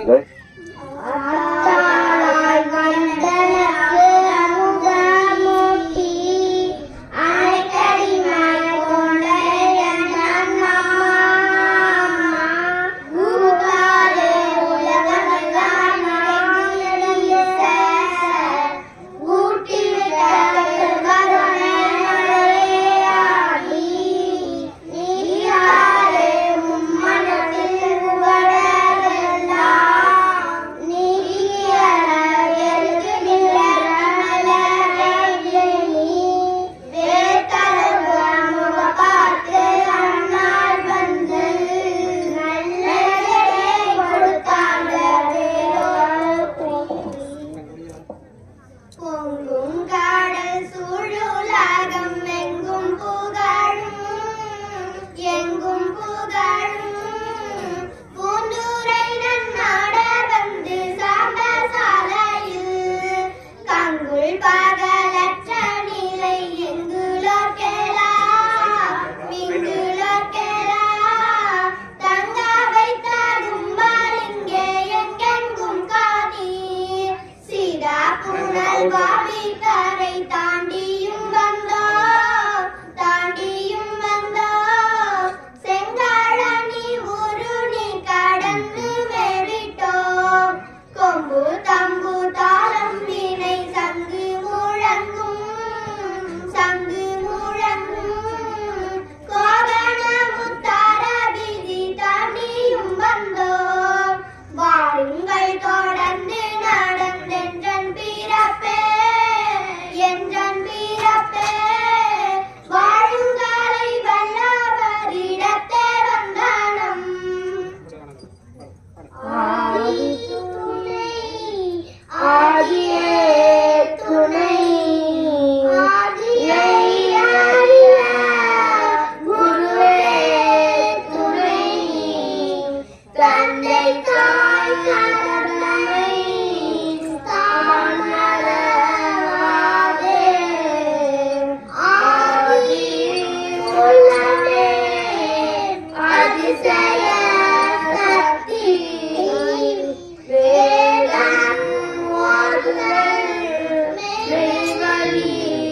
[SPEAKER 3] அத்தாளாய் வந்தனக்கு அமுதமூட்டி அணைக்கடிமாய் கொண்ட என் அம்மா ஊர்காலே உலகமெல்லாம் நிறைந்திருக்க ஊட்டிவிட்ட கருணை மழையாடி நீராலே மும்மனத்தில் புகழெல்லாம் நீரியன எழுதுகின்ற மலரே நீ வேர்க்கடவுள் முக பார்த்து அண்ணால் வந்து நல்லதே கொடுத்தாங்க பொங்கும் காடல் சூழுலகம் எங்கும் புகழும் எங்கும் புகழும் பூந்துரை நன்னாட வந்து சாம்பசாலையில் கங்குள் பகலற்ற நிலை எங்குலோர்க்கெல்லாம் விங்குலோர்க்கெல்லாம் தங்க வைத்தாடும் பாலிங்கே எங்கெங்கும் காணீர் சீதா புனல் பாவி கரை தாண்டியும் வந்தோ தாண்டியும் வந்தோ செங்காழனி உருணி கடந்து மேவிட்டோம் கொம்பு தம்பு தாளம் வீணை சங்கு முழங்கும் சங்கு முழங்கும் கோகண முத்தார வீதி தாண்டியும் வந்தோம் வாருங்கள் தொடர்ந்து நடந்தென்றன் பிறப்பே என்றன் பிறப்பே வாழுங்காலை வல்லவரிடத்தே வந்தானம் ஆதி துணை ஆதியே துணை ஆதியே குருவே துணை தந்தை தாய் கடமை தான் மறவாதே ஆதி உள்ளமே அதிசய சக்தி வேதம் ஓதுதல் மெய்வழி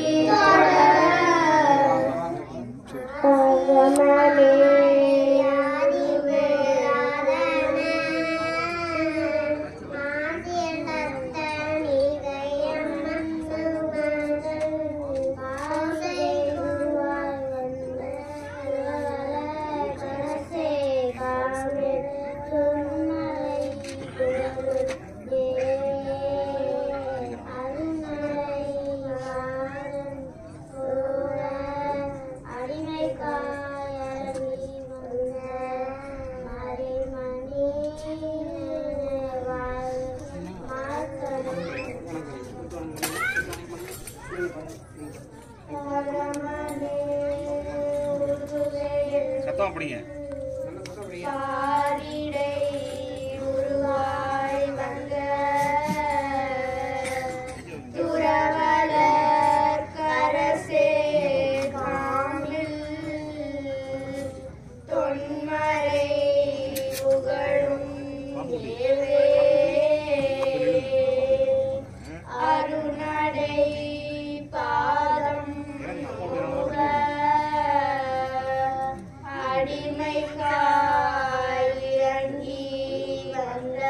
[SPEAKER 2] சத்தம் அப்படிங்க
[SPEAKER 3] பாரிடை உருவாய் வந்த துறவலர் கரசே காமில் தொன்மறை புகழும் தேவே அருணடை பாதம் கூட அடிமைக்காய் இறங்கி வந்த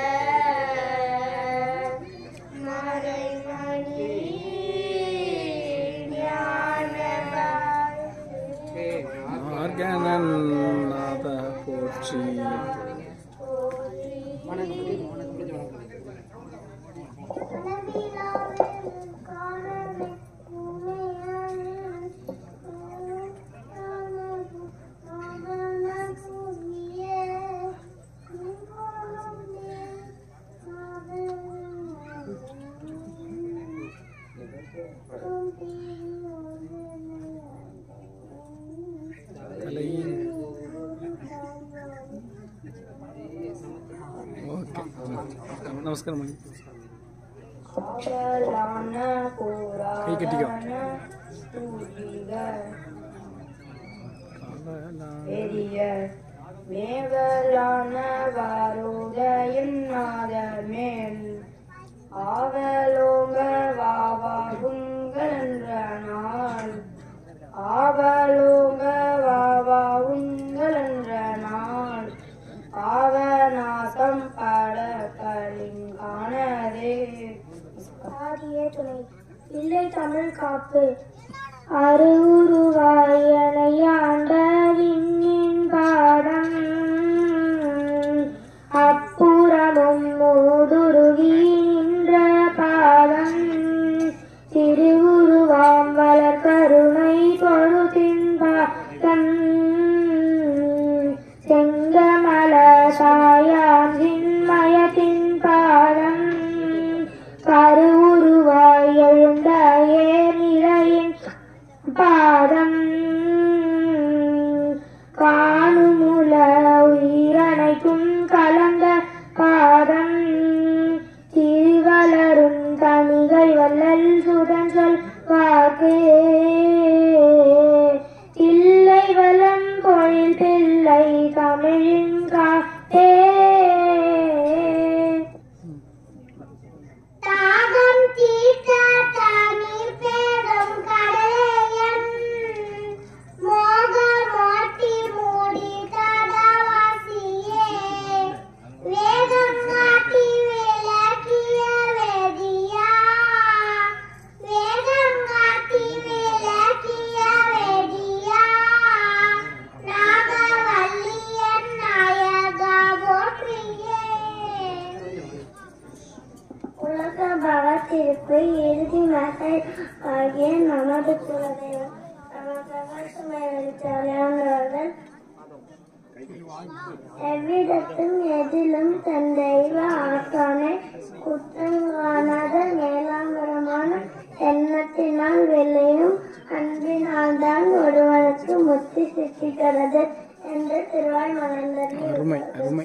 [SPEAKER 3] மறைமணி ஞானவாய்
[SPEAKER 2] ஆர்கனநாத போற்றி கலை ஓகே நமஸ்காரம் பண்ணி கை கட்டிக்கோ
[SPEAKER 5] பெரிய மேவலான வாரோதயம் பாசம் பாட கலிங்கானதே
[SPEAKER 3] ஆதியே துணை இல்லை தமிழ் காப்பு அருவுருவாயனையாண்ட விண்ணின் பாடம் அப்புறமும் மூதுருவி நின்ற பாதம் திருவுருவாம் வளர் கருணை பொழுதின் பாதம் செங்கமல சாயாம் சின்மயத்தின் பாதம் கருவுருவாய் எழுந்த ஏநிலையின் பாதம் காணுமுல உயிரணைக்கும் கலந்த பாதம் திருவளரும் தனிகள் வல்லல் சுதன் சொல் வாக்கு இல்லை வலம் பொழில் பிள்ளை தமிழின் காத்தே தாகம் தீர்த்த தண்ணீர் பேரும் கடலையன் மோக மாட்டி மூடி தடவாசியே வேதம் காட்டி விளக்கிய வேதியா வேதம் காட்டி விளக்கிய வேதியா நாகவல்லியன் நாயகா போற்றியே உலக பகத்திற்கு இறுதி மகை ஆகிய நமது குலதெய்வம் நமது சுமையளித்தவர்கள் எவ்விடத்தும் எதிலும் தன் தெய்வ ஆசானை குற்றம் காணாத மேலாங்கரமான எண்ணத்தினால் வெள்ளையும் அன்பினால்தான் ஒருவனுக்கு முத்தி சித்திக்கிறது என்று திருவாய் மலர்ந்தது
[SPEAKER 2] அருமை அருமை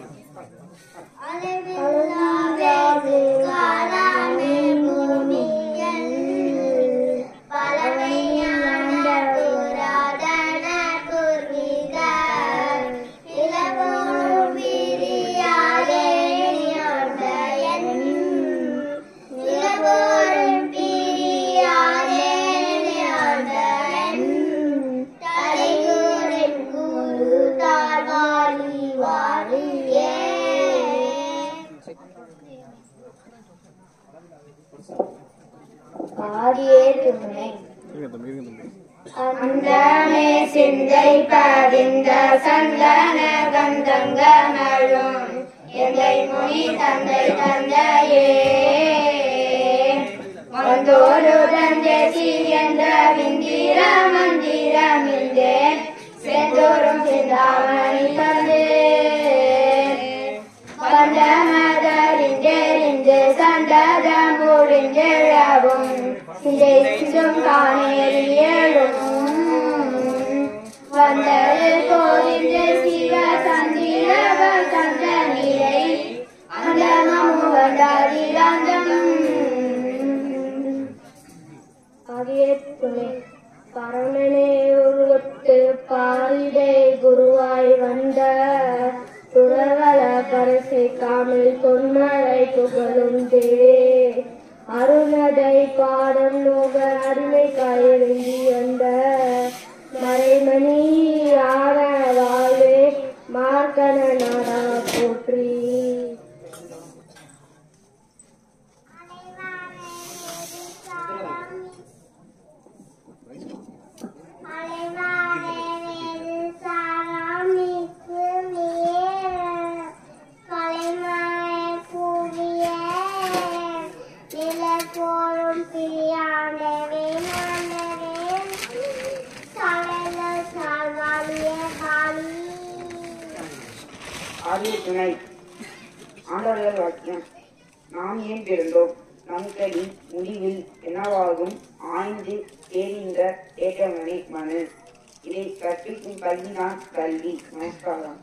[SPEAKER 3] ஆதியே துணை
[SPEAKER 2] இருங்க தம்பி இருங்க தம்பி
[SPEAKER 5] அந்தமே சிந்தை பதிந்த சந்தன கந்தங்கமழும் எந்தை முனி தந்தை தந்தையே வந்தோரு தந்தேசி என்ற விந்திர மந்திரமில்தே செந்தோறும் சிந்தாமணி தந்தே வந்தமதறிந்தெறிந்து சண்டதம் முடிஞ்செழவும் சிந்தை சிந்தும் காணேறியலும் வந்தது போதிந்த சிவ சந்திரவ சந்த நிலை அந்த மமுவதாதிரந்தம் ஆகிய துணை பரமனே உருவத்து பாரிடை குருவாய் வந்த துறவல பரிசை காமில் தொன்மலை புகழும் தே அருணதை பாடம் நோக அருமை காயிறங்கி வந்த மறைமணி ஆன வாழ்வே மார்க்கன நாடா போற்றி
[SPEAKER 4] ஆகிய துணை ஆண்டவர்கள் வாக்கியம் நாம் ஏன் பிறந்தோம் நம் கடி முடிவில் என்னவாகும் ஆய்ந்து தேறிந்த ஏற்றமணி மனு இதை கற்பிக்கும் கல்விதான் கல்வி நமஸ்காரம்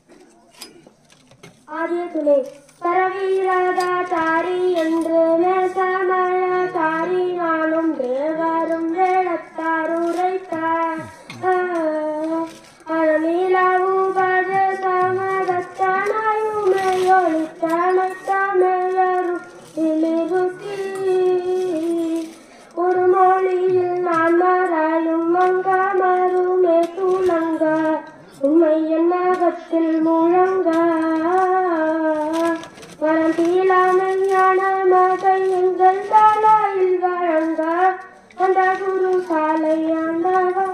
[SPEAKER 3] ஆரிய துணை பரவீரதாரி என்று மேசமழதாரி நானும் தேவரும் வேளத்தார் உரைத்தார் அழமீளாவுபத சமதத்தனையுமையொழித்தமைத்தமையரும் இழிவுக்கி ஒரு மொழியில் நான் மறையும் மங்க மருமே துணங்க உண்மை என் மகத்தில் முழங்க
[SPEAKER 5] தீலாமையானமாக எங்கள் தாலாயில் வழங்க அந்த குரு சாலை ஆண்டவா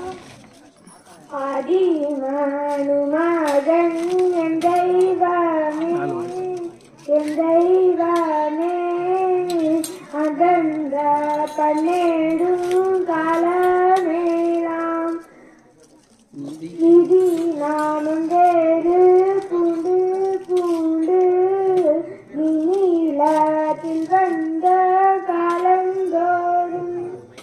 [SPEAKER 5] ஆதிமனு மகன் என் தெய்வமே என் தெய்வமே அகன்ற பன்னெடும் காலமேலாம் விதி நானும் வேறு பூண்டு பூண்டு நீளத்தில் வந்த காலந்தோறும்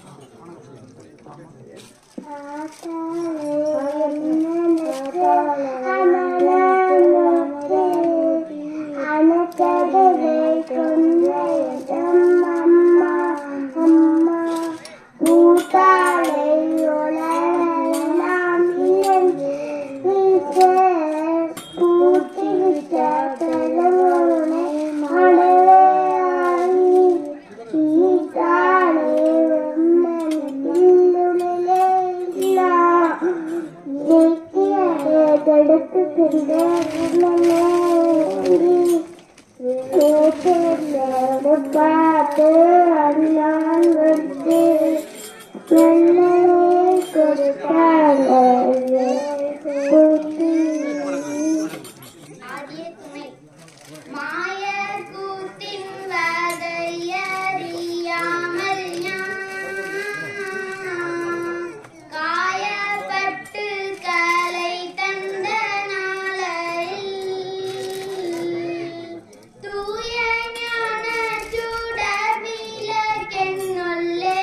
[SPEAKER 5] தடுத்து பார்த்து அண்ணான் வந்து நல்லவே கொடுத்தாங்க
[SPEAKER 3] ஆதிய துணை மாய கூத்தின் வதையறியாமல் யான் காயப்பட்டு கலை தந்த நாளையில் தூய ஞான சுடர்விளக்கென்னுள்ளே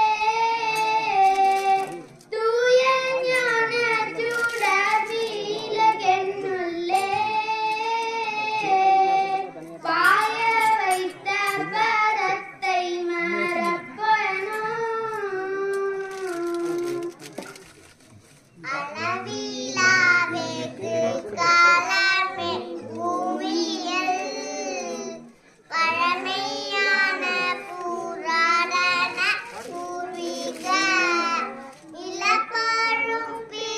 [SPEAKER 3] தூய ஞான சுடர்விளக்கென்னுள்ளே பாய வைத்த பரத்தை மறப்பனோ அளவிலாவேக்கு காலமே பூவியல் பழமையான புராதன பூர்வீக இலப்பரும்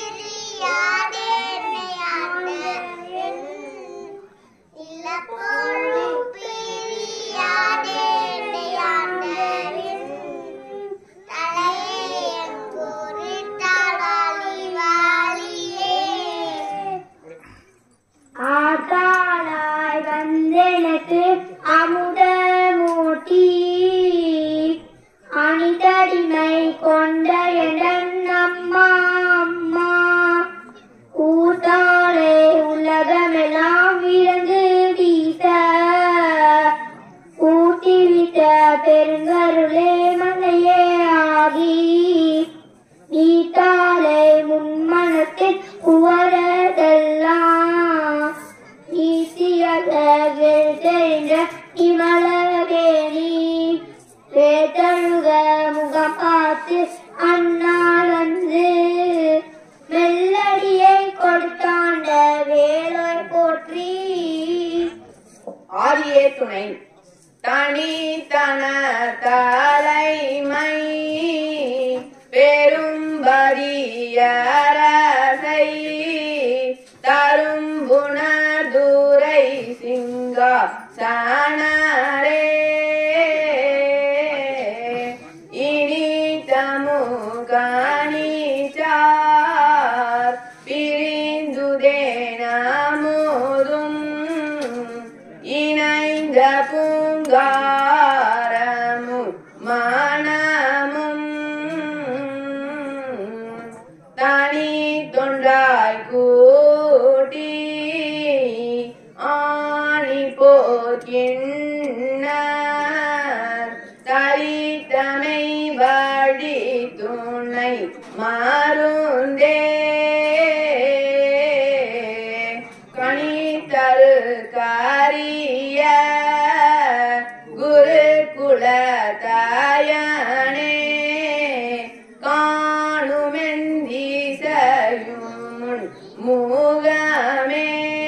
[SPEAKER 3] பிரியாதேனையாண்ட இலப்பரும் பிரியாதேனையாண்ட தலையே குறித்தாளி வாலியே
[SPEAKER 5] ஆத்தாளாய் வந்தெனக்கு அமுத மூட்டி அணிதடிமை கொண்ட எடன் அம்மா அம்மா கூத்தாளே உலகமெல்லாம் விலங்கு வீச ஊட்டிவிட்ட பெருங்கருளே மலையே ஆகி நீத்தாலே முன்மனத்தில் உவரதெல்லாம் ஈசியாக தெரிந்த இமலகேணி வேதழுக முகம் பார்த்து அண்ணால் வந்து மெல்லடியை கொடுத்தாண்ட வேலோர் போற்றி
[SPEAKER 4] ஆதியே துணை தனித்தன தலைமை பெரும்பரியரசை தரும் குணதுரை சிங்கா சனரே இனி தமுகனிச்சார் பிரிந்துதேனமுதும் இணைந்த பூங்காரமும் மனமும் தனி தொண்டாய் கூட்டி ஆணி போக்கின்னர் தரித்தமை வழி துணை மருந்தே கணித்தரு காரிய குரு குலதாயனே காணுமெந்தீசையும் மூகமே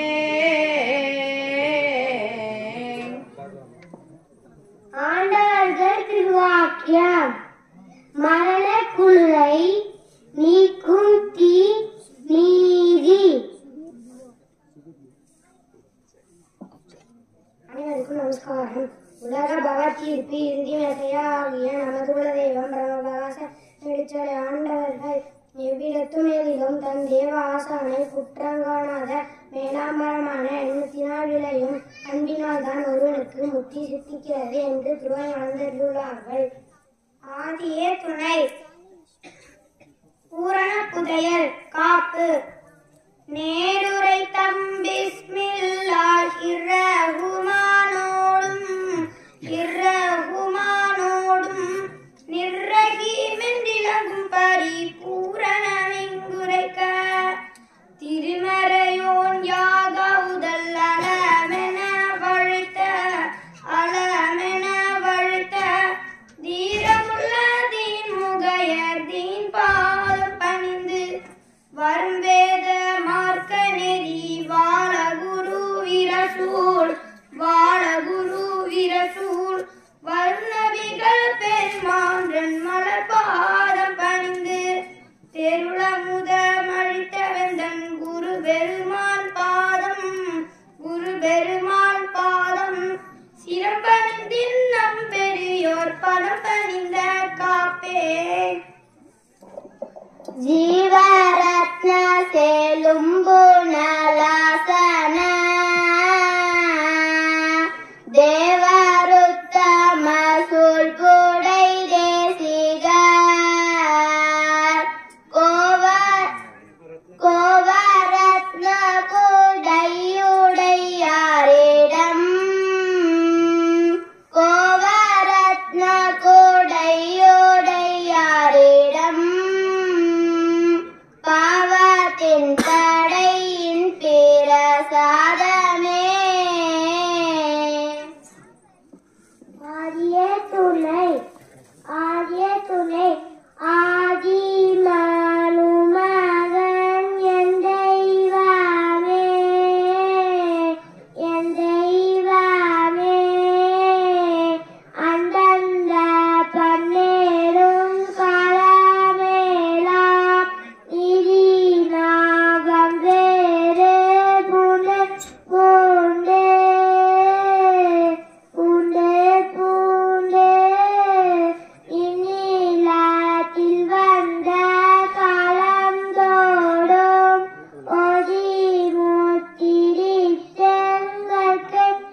[SPEAKER 5] ஆண்டவர்கள் திருவாக்கியம் மரண குளிரை நீக்கும் தீ நீதி அனைவருக்கும் நமஸ்காரம் உலக பகத்தீர்ப்பு இறுதி மெசையாகிய நமது குல தெய்வம் பிரம்மபராச வெளிச்சலை ஆண்டவர்கள் எவ்விடத்தும் எதிலும் தன் தேவ ஆசானை குற்றங்காணாத மேலாம்பரமான எண்ணத்தினால் விளையும் அன்பினால் தான் ஒருவனுக்கு முக்தி சித்திக்கிறது என்று துறை வாழ்ந்துள்ளார்கள் ஆதியே துணை பூரண புதையல் காப்பு நேருரை தம்பிஸ்மில்லாஹ் இரகுமானோடும் இரகுமானோடும் நிர்ரகீமென்றிலகும் பரிபூரணமெங்குரைக்க திருமறையோன் யாக உதல் அலமென வழுத்த அலமென வழுத்த தீரமுள்ள தீன் முகையர் தீன் பாதம் பணிந்து வரும் வேத மார்க்க நெறி வாழகுரு விரசூல் வாழகுரு விரசூல் வர்ணவிகள் பெருமான்றன் மலர் பாதம் பணிந்து தெருளமுத மழித்தவந்தன் குரு பெருமான் பாதம் குரு பெருமான் பாதம் சிறப்பணிந்தின் நம் பெரியோர் பதம் பணிந்த காப்பே ஜீவரத்ன செலும்பு நலாசன தேவருத்தம சொல்புடை தேசிகர் கோவர் கோவரத்ன கூடையுடையாரிடம் கோவரத்ன கூடையுடையாரிடம் பாவத்தின் தடையின் பிரசாதமே ஆதிய துணை ஆதிய துணை ஆதி மனுமகன் என் தெய்வமே என் தெய்வமே அந்தந்த பன்னேரும் காலமேலாம் நிதி நாகம் வேறு புண்டு பூண்டு பூண்டு பூண்டு இந்நிலத்தில் வந்த காலம் தோடும் ஒதி முத்திரித்தங்களுக்கு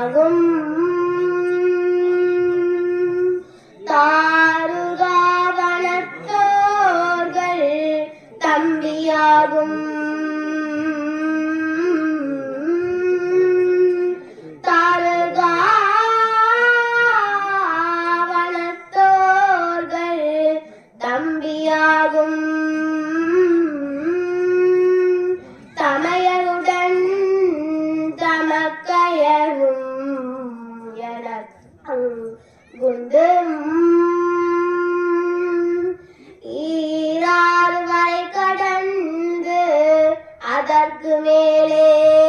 [SPEAKER 5] தம்பியாகும் தாருகாவனத்தோர்கள் தம்பியாகும் தாருகாவனத்தோர்கள் தம்பியாகும் தமையருடன் தமக்கையரும் குண்டு ஈராறு வரை கடந்து அதற்கு மேலே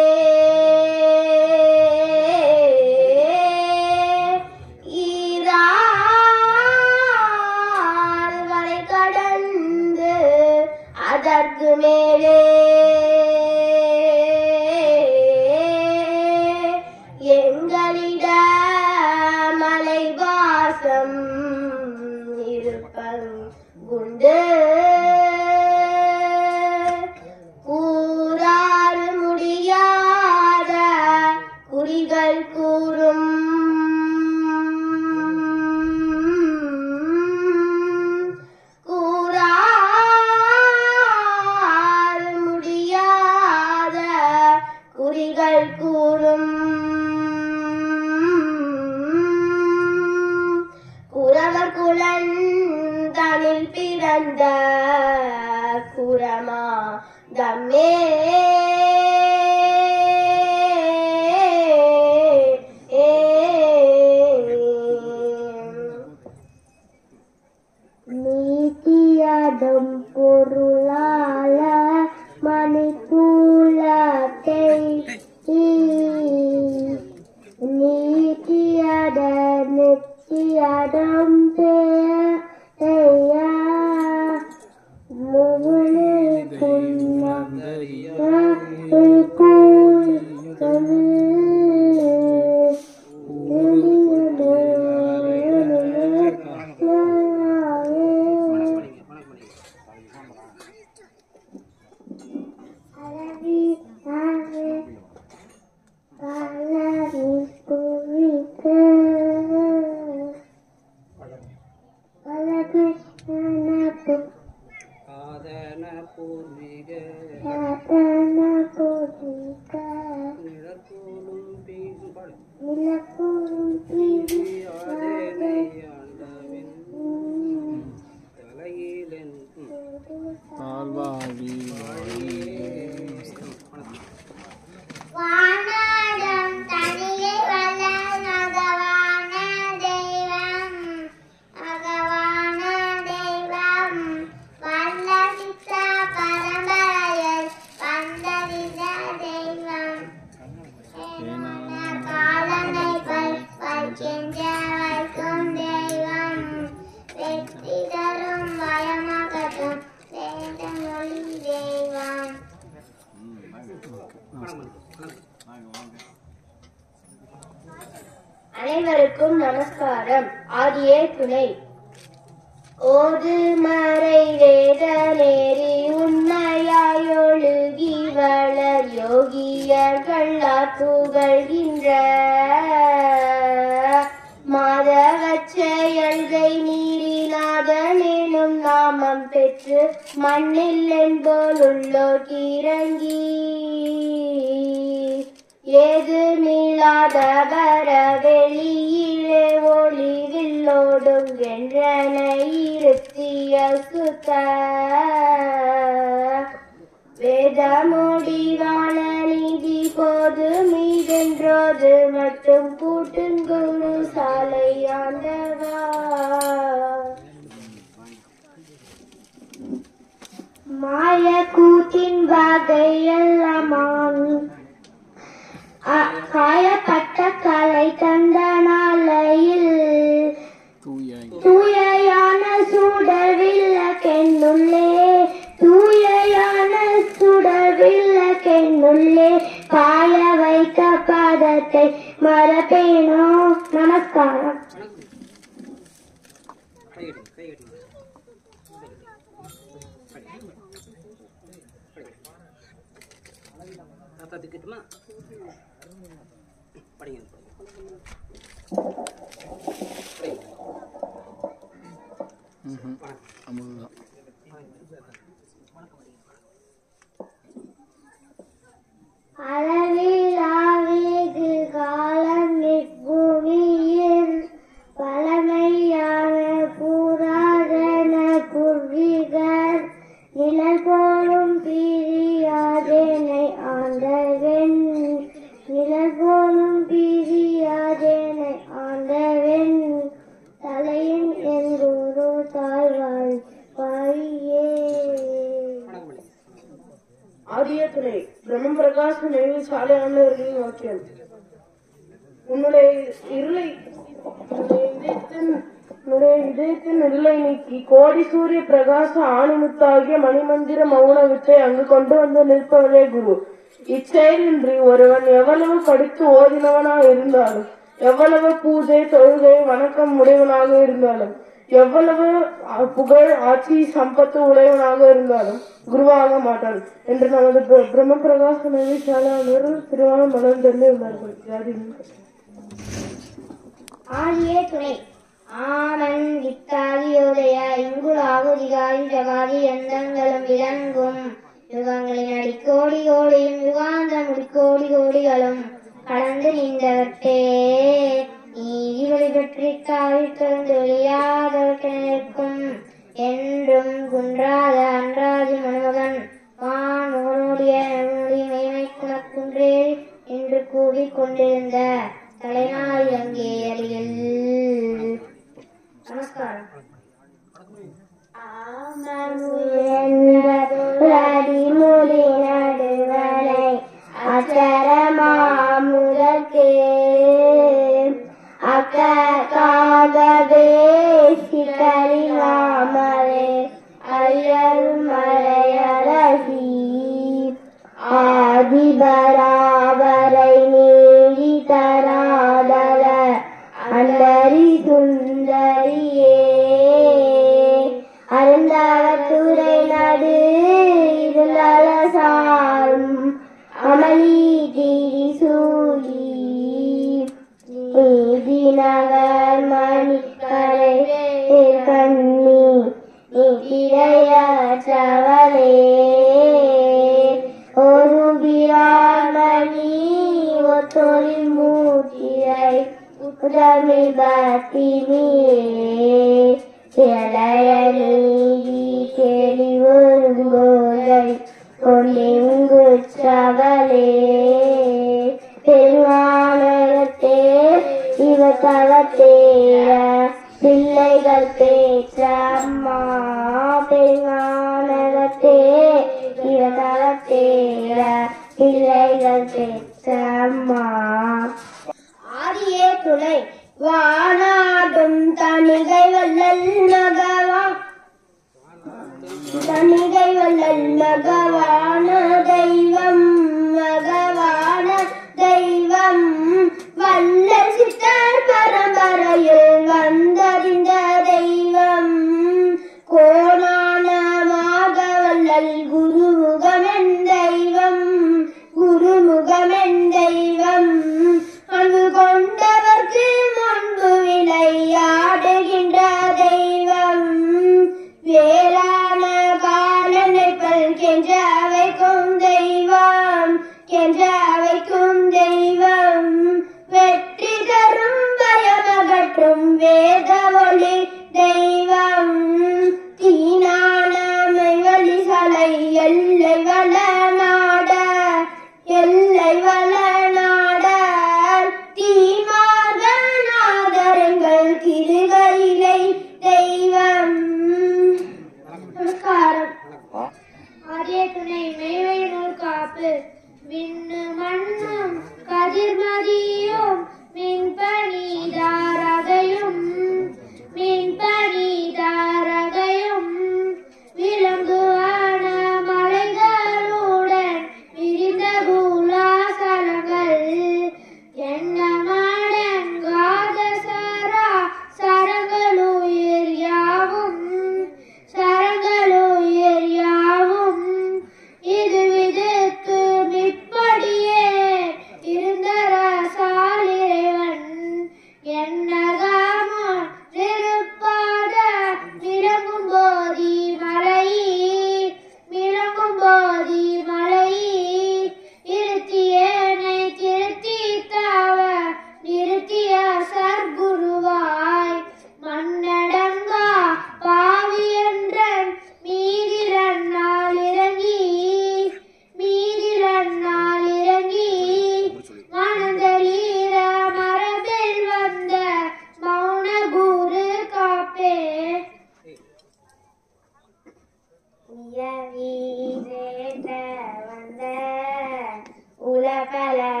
[SPEAKER 5] ஈராறு வரை கடந்து அதற்கு மேலே எங்களிட மலைவாசம் இருப்பம் குண்டு கூறாறு முடியாத குறிகள் கூறும் கூறாறு முடியாத குறிகள் கூறும் குறவர் குலன் தனில் பிறந்த குரமா தம்மே நீதியதம் பொருளால மணிக்கூலத்தை நீதியத நித்தியதம் பேய முகனே
[SPEAKER 4] சாதன பூர்வீக நிழற்கோலும் பீசும் ஆண்டவின் தலையிலென்
[SPEAKER 2] தாழ்வாழி
[SPEAKER 3] வானரம் தனியே வல்ல அகவான தெய்வம் அகவான தெய்வம் வல்ல சித்த பரம்பரையில் வந்தறிந்த தெய்வம் என்னென்ன காலனை வைக்கின்ற வைக்கும் தெய்வம் வெற்றி தரும் பயமாகட்டும் வேத மொழி தெய்வம்
[SPEAKER 5] அனைவருக்கும் நமஸ்காரம் ஆதியே துணை ஓது மறை வேத நேரி உண்மையாயொழுகி வளர் யோகியர்கள் புகழ்கின்ற மாதவச்செயல்கை நீரிநாதனேனும் நாமம் பெற்று மண்ணில் என்போல் உள்ளோர் இறங்கி ஏது மீளாத வர வெளியிலே ஒளிவில்லோடும் என்றன இருத்திய சுத்த வேத முடிவான நீதி போது மீதென்றோது மட்டும் பூட்டுங்குழு சாலை ஆண்டவா மாய கூத்தின் வகையெல்லாம் அ- காயப்பட்ட கலை தந்த நாளையில்
[SPEAKER 2] தூயாய்
[SPEAKER 5] தூயையான சுடவில்லக்கென்னுள்ளே தூயையான சுடவில்லக்கென்னுள்ளே காய வைத்த பாதத்தை மறப்பேனோ நமஸ்காரம்
[SPEAKER 4] கையெடுங்க கையெடுங்க தாத்தா திக்கட்டுமா படிங்க
[SPEAKER 2] அவ்வளோதான்
[SPEAKER 5] அளவிலாவிகு காலம் இப்பூமியில் பழமையான புராதன குர்விகர் நிழல் போலும் பிரியாதேனை ஆண்டவன் நிழல் போலும் பிரியாதேனை ஆண்டவன் தலையின் என் குரு தாழ்வாள் பாயே
[SPEAKER 6] ஆதிய துணை பிரம்ம பிரகாச நினைவு சாலை ஆண்டவர்களின் வாக்கியம் உன்னுடைய இருளை உன்னுடைய இதயத்தின் உன்னுடைய இதயத்தின் இருளை நீக்கி கோடி சூரிய பிரகாச ஆணிமுத்தாகிய மணிமந்திர மௌன வித்தை அங்கு கொண்டு வந்து நிற்பவரே குரு இச்செயலின்றி ஒருவன் எவ்வளவு படித்து ஓதினவனாக இருந்தாலும் எவ்வளவு பூஜை தொழுகை வணக்கம் உடையவனாக இருந்தாலும் எவ்வளவு அஹ், புகழ் ஆட்சி சம்பத்து உடையவனாக இருந்தாலும் குருவாக மாட்டான் என்று நமது பிர- பிரம்ம பிரகாச நவீசாலாளர் திருவான மனம் தெரிந்து உள்ளார்கள் ஜாதியின்
[SPEAKER 5] ஆதியே துணை ஆமன் வித்தாதியோதய இங்குலாகுதிகாரி ஜகாதி எந்தங்களும் விளங்கும் யுகங்களின் அடிக்கோடி கோடியும் யுகாந்த முடிக்கோடி கோடிகளும் கடந்து நின்றவர்க்கே நீதிபதி பற்றி தாவித்திருந்து ஒழியாதவர்க்கு நிற்கும் என்றும் குன்றாத அன்றாதி மனுமகன் வான் முகனுடைய மெய்மை குணக்குன்றே என்று கூறிக்கொண்டிருந்த தலைநாள் அங்கே அருகில் நமஸ்காரம் அடிமொழி நடுவனை அச்சரமாமுதற்கே அக்காகவே சிகரிலாமலே ஐயர் மலையழகி ஆதிபராவரை நீடி தராதல அந்தரி சுந்தரியே அருந்தாளத்துறை நடு இருந்தால சாரும் அமளி திரி சூழி நீதி நகர் மணி கரை கண்ணி நீதிரையற்றவளே ஒரு பிராமணி ஒத்தொழில் மூர்த்தியை உதவி பத்தினியே இளைய நீதி தெளிவொருங்கோதை கொண்டிங்கு சவலே பெருமானகத்தே இவ தவத்தேர பிள்ளைகள் பேற்ற அம்மா பெருமானகத்தே இவ தவத்தேர பிள்ளைகள் பேற்ற அம்மா ஆதியே துணை வானாடும் தணிகை வல்லல் மகவா தணிகை வல்லல் மகவான தெய்வம் மகவான தெய்வம் வல்ல சித்தர் பரம்பரையில் வந்தறிந்த தெய்வம் கோணானமாக வல்லல் குருமுகமென் தெய்வம் குருமுகமென் தெய்வம் அன்பு கொண்டவர்க்கு முன்பு விளையாடுகின்ற தெய்வம் வேளாண காலனைப்பல் கென்ற வைக்கும் தெய்வம் கென்ற வைக்கும் தெய்வம் வெற்றி தரும் பயமகற்றும் வேத ஒளி தெய்வம் தீனானமை வழி சலை எல்லை வள நாட எல்லை வள நாட தீமாக நாதரங்கள் திருகையிலை தெய்வம் நமஸ்காரம் ஆரிய துணை மெய்வை நூல் காப்பு விண்ணு மண்ணும் கதிர்மதியும் மின்பணிதாரகையும் மின்பணி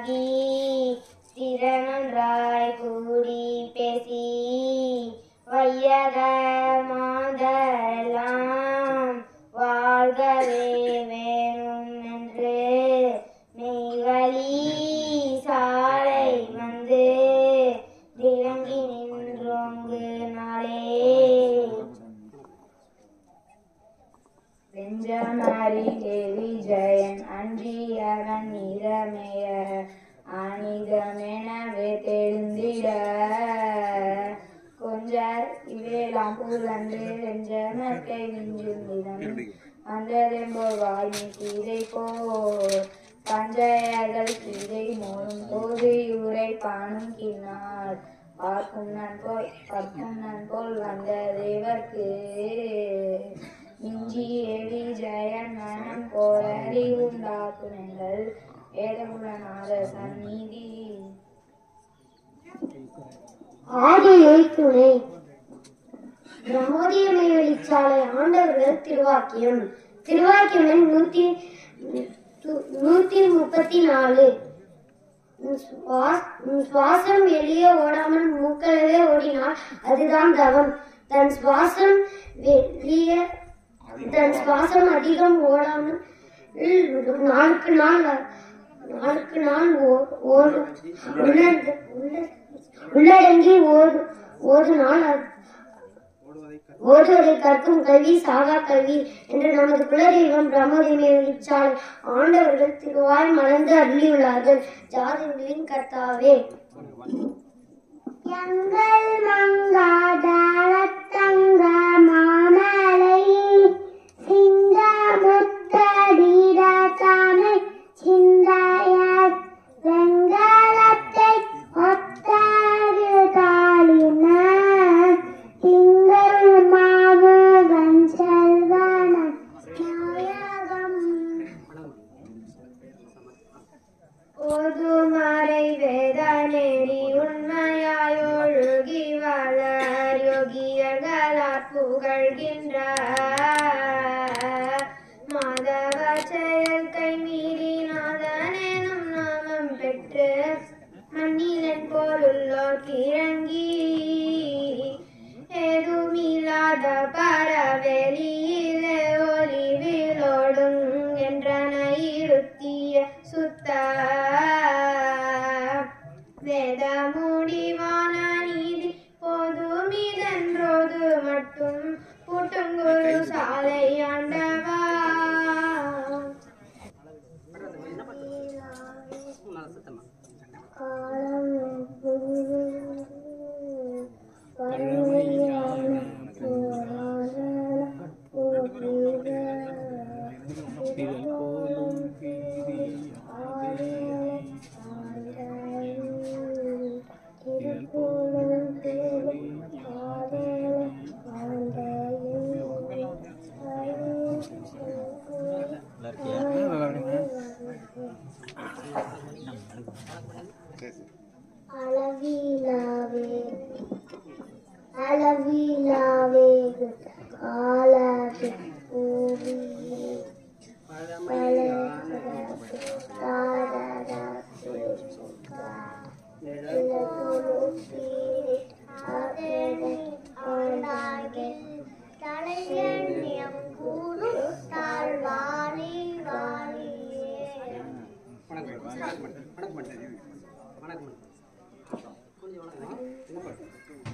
[SPEAKER 5] ஒன்றாகி திறனொன்றாய் கூடி பேசி வையக மாதெல்லாம் வாழ்கவே வேணும் என்று மெய்வழி சாலை வந்து திறங்கி நின்றோங்கு நாளே வெஞ்சமரிலே விஜயன் அன்றியவன் நிறமேய அணிதமெனவே தெழுந்திட கொஞ்ச இவையெல்லாம் புலந்து வெஞ்ச மட்டை விஞ்சும் நிறம் வந்ததெம்போர் வாய்மை கீதை போர் பஞ்சயர்கள் கீதை மோதும் போது இவரை பானும் கின்னார் பார்க்கும் நன்போல் பார்க்கும் நன்போல் வந்த தேவர்க்கு மிஞ்சி எழி ஜெயன் மனம் போல அறிவுண்டாக்குனங்கள் வேதமுடனாத சந்நிதி ஆதியை துணை பிரமோதியமை வெளிச்சாலை ஆண்டவர்கள் திருவாக்கியம் திருவாக்கியம் எண் நூத்தி நூ- நூத்தி முப்பத்தி நாலு சுவா- சுவாசம் வெளியே ஓடாமல் மூக்களவே ஓடினால் அதுதான் தவம் தன் சுவாசம் வெளியே தன் சுவாசம் அதிகம் ஓடாமல் நாளுக்கு நாள் நாளுக்கு நாள் ஓ- ஓடும் உள்ளட- உள்ள- உள்ளடங்கி ஓடு ஓடுனால் அது ஓடுவதை கற்கும் கல்வி சாகா கல்வி என்று நமது குலதெய்வம் பிரம்மதேவியை விழிச்சால் ஆண்டவர்கள் திருவாய் மலர்ந்து அருளியுள்ளார்கள் ஜாதிகளின் கர்த்தாவே எங்கள் மங்காதாரத்தங்க மாமலை சிந்த முத்தடிட தாமை சிந்தாய வெங்கலத்தை ஒத்தாது தாளின திங்கள் மாவுகன் செல்வன நாயகம் ஓதுமறை வேத நெறி உண்மையாய் ஒழுகி வளர் யோகியர்களால் புகழ்கின்ற மாதவ செயல் கை மீறி நாதனெனும் நாமம் பெற்று மண்ணிலன் போலுள்ளோர் கிறங்கி ஏதுமில்லாத பரவெளியிலே ஒளிவிலோடும் என்றன இருத்திய சுத்த வேத முடிவான நீதி போதுமிதன்றோது மட்டும் புட்டுங்குரு சாலை ஆண்டவா
[SPEAKER 4] நல்லா சத்தமா
[SPEAKER 2] திரள் போலும் வீதியாதே திரள் போலும் வீதியாதே
[SPEAKER 5] அளவிலாவே அளவிலாவே காலாவே பூமியே
[SPEAKER 4] வணக்கம் வணக்கம் வணக்கம் வணக்கம் வணக்கம் கொஞ்சம் வணக்கம் என்ன பாட்டு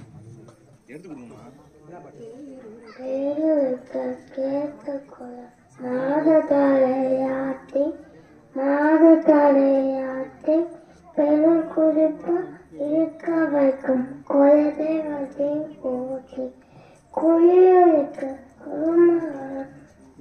[SPEAKER 5] மாதத்தலையாத்தி மாதத்தலையாத்தி பெரும் குறிப்பு இருக்க வைக்கும் குலதை வகை போட்டி குளிர்க்க குருமாரம்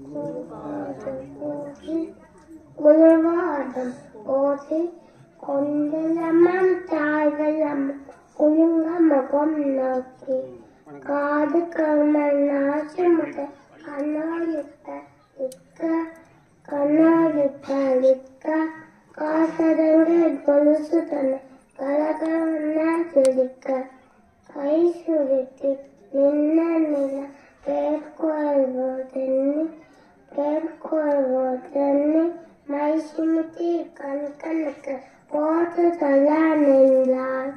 [SPEAKER 5] போட்டி குளிர்வாதம் போட்டி கொண்டலமம் தாழ்வலம் குழுங்க முகம் நோக்கி காது கமல் நாச்சு முட்டை கண்ணாடித்த இக்க கண்ணாடித்த இக்க காசடங்கு கொலுசு தன்னை கலகவன சிரிக்க கை சுருட்டி நின்ன நில பேர்கொள்வோ தென்னி பேர்கொள்வோ தென்னி மை சுளுத்தி கண் கண்ணுக்கு போட்டு தள்ள நின்றார்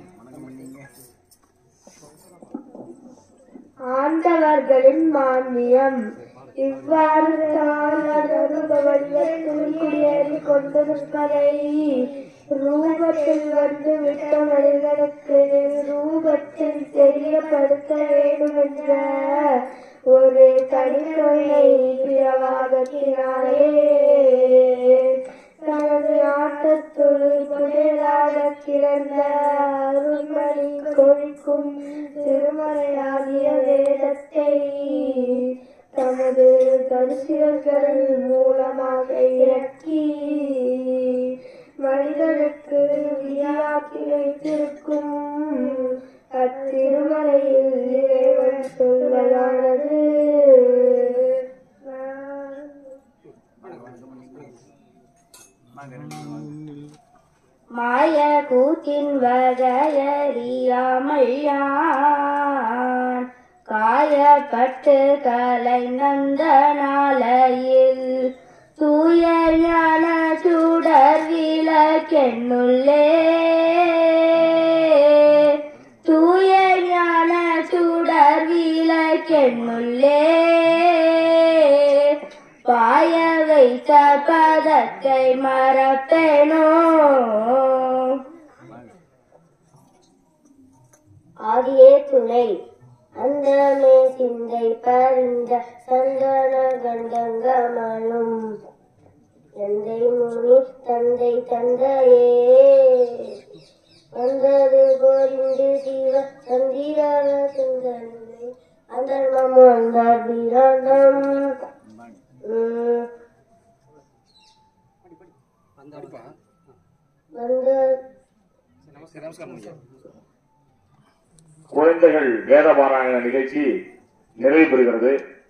[SPEAKER 5] ஆண்டவர்களின் மானியம் இவ்வாறு குடியேறி கொண்டிருப்பதை ரூபத்தில் வந்து விட்ட மனிதனுக்கு ரூபத்தில் தெரியப்படுத்த வேண்டும் என்ற ஒரு தனித்தொழிலை பிரவாகத்தினாலே தனது ஆட்டத்துள் புதிதாக கிடந்த அருள்மணி கொழிக்கும் திருமலையாகிய வேதத்தை தமது தரிசிகள் மூலமாக இறக்கி மனிதனுக்கு வியாக்கி வைத்திருக்கும் அத்திருமலையில் இறைவன் சொல்வதானது மாய கூத்தின் வரையறியாமல் யான் காயப்பட்டு கலை நந்த நாளையில் தூய ஞான சுடர் விளக்கென்னுள்ளே தூய ஞான சுடர் விளக்கென்னுள்ளே பாய வைத்த பதத்தை மறப்பேனோ ஆதியே துணை அந்தமே சிந்தை பறிந்த சந்தன கண்டங்கமலும் எந்தை முனி தந்தை தந்தையே வந்தது கோரிந்து சிவ சந்திரன சுந்தரே அந்தர்மம் வந்தார் வீராண்டம் உம், வந்து
[SPEAKER 1] குழந்தைகள் வேத பாராயண நிகழ்ச்சி நிறைவு பெறுகிறது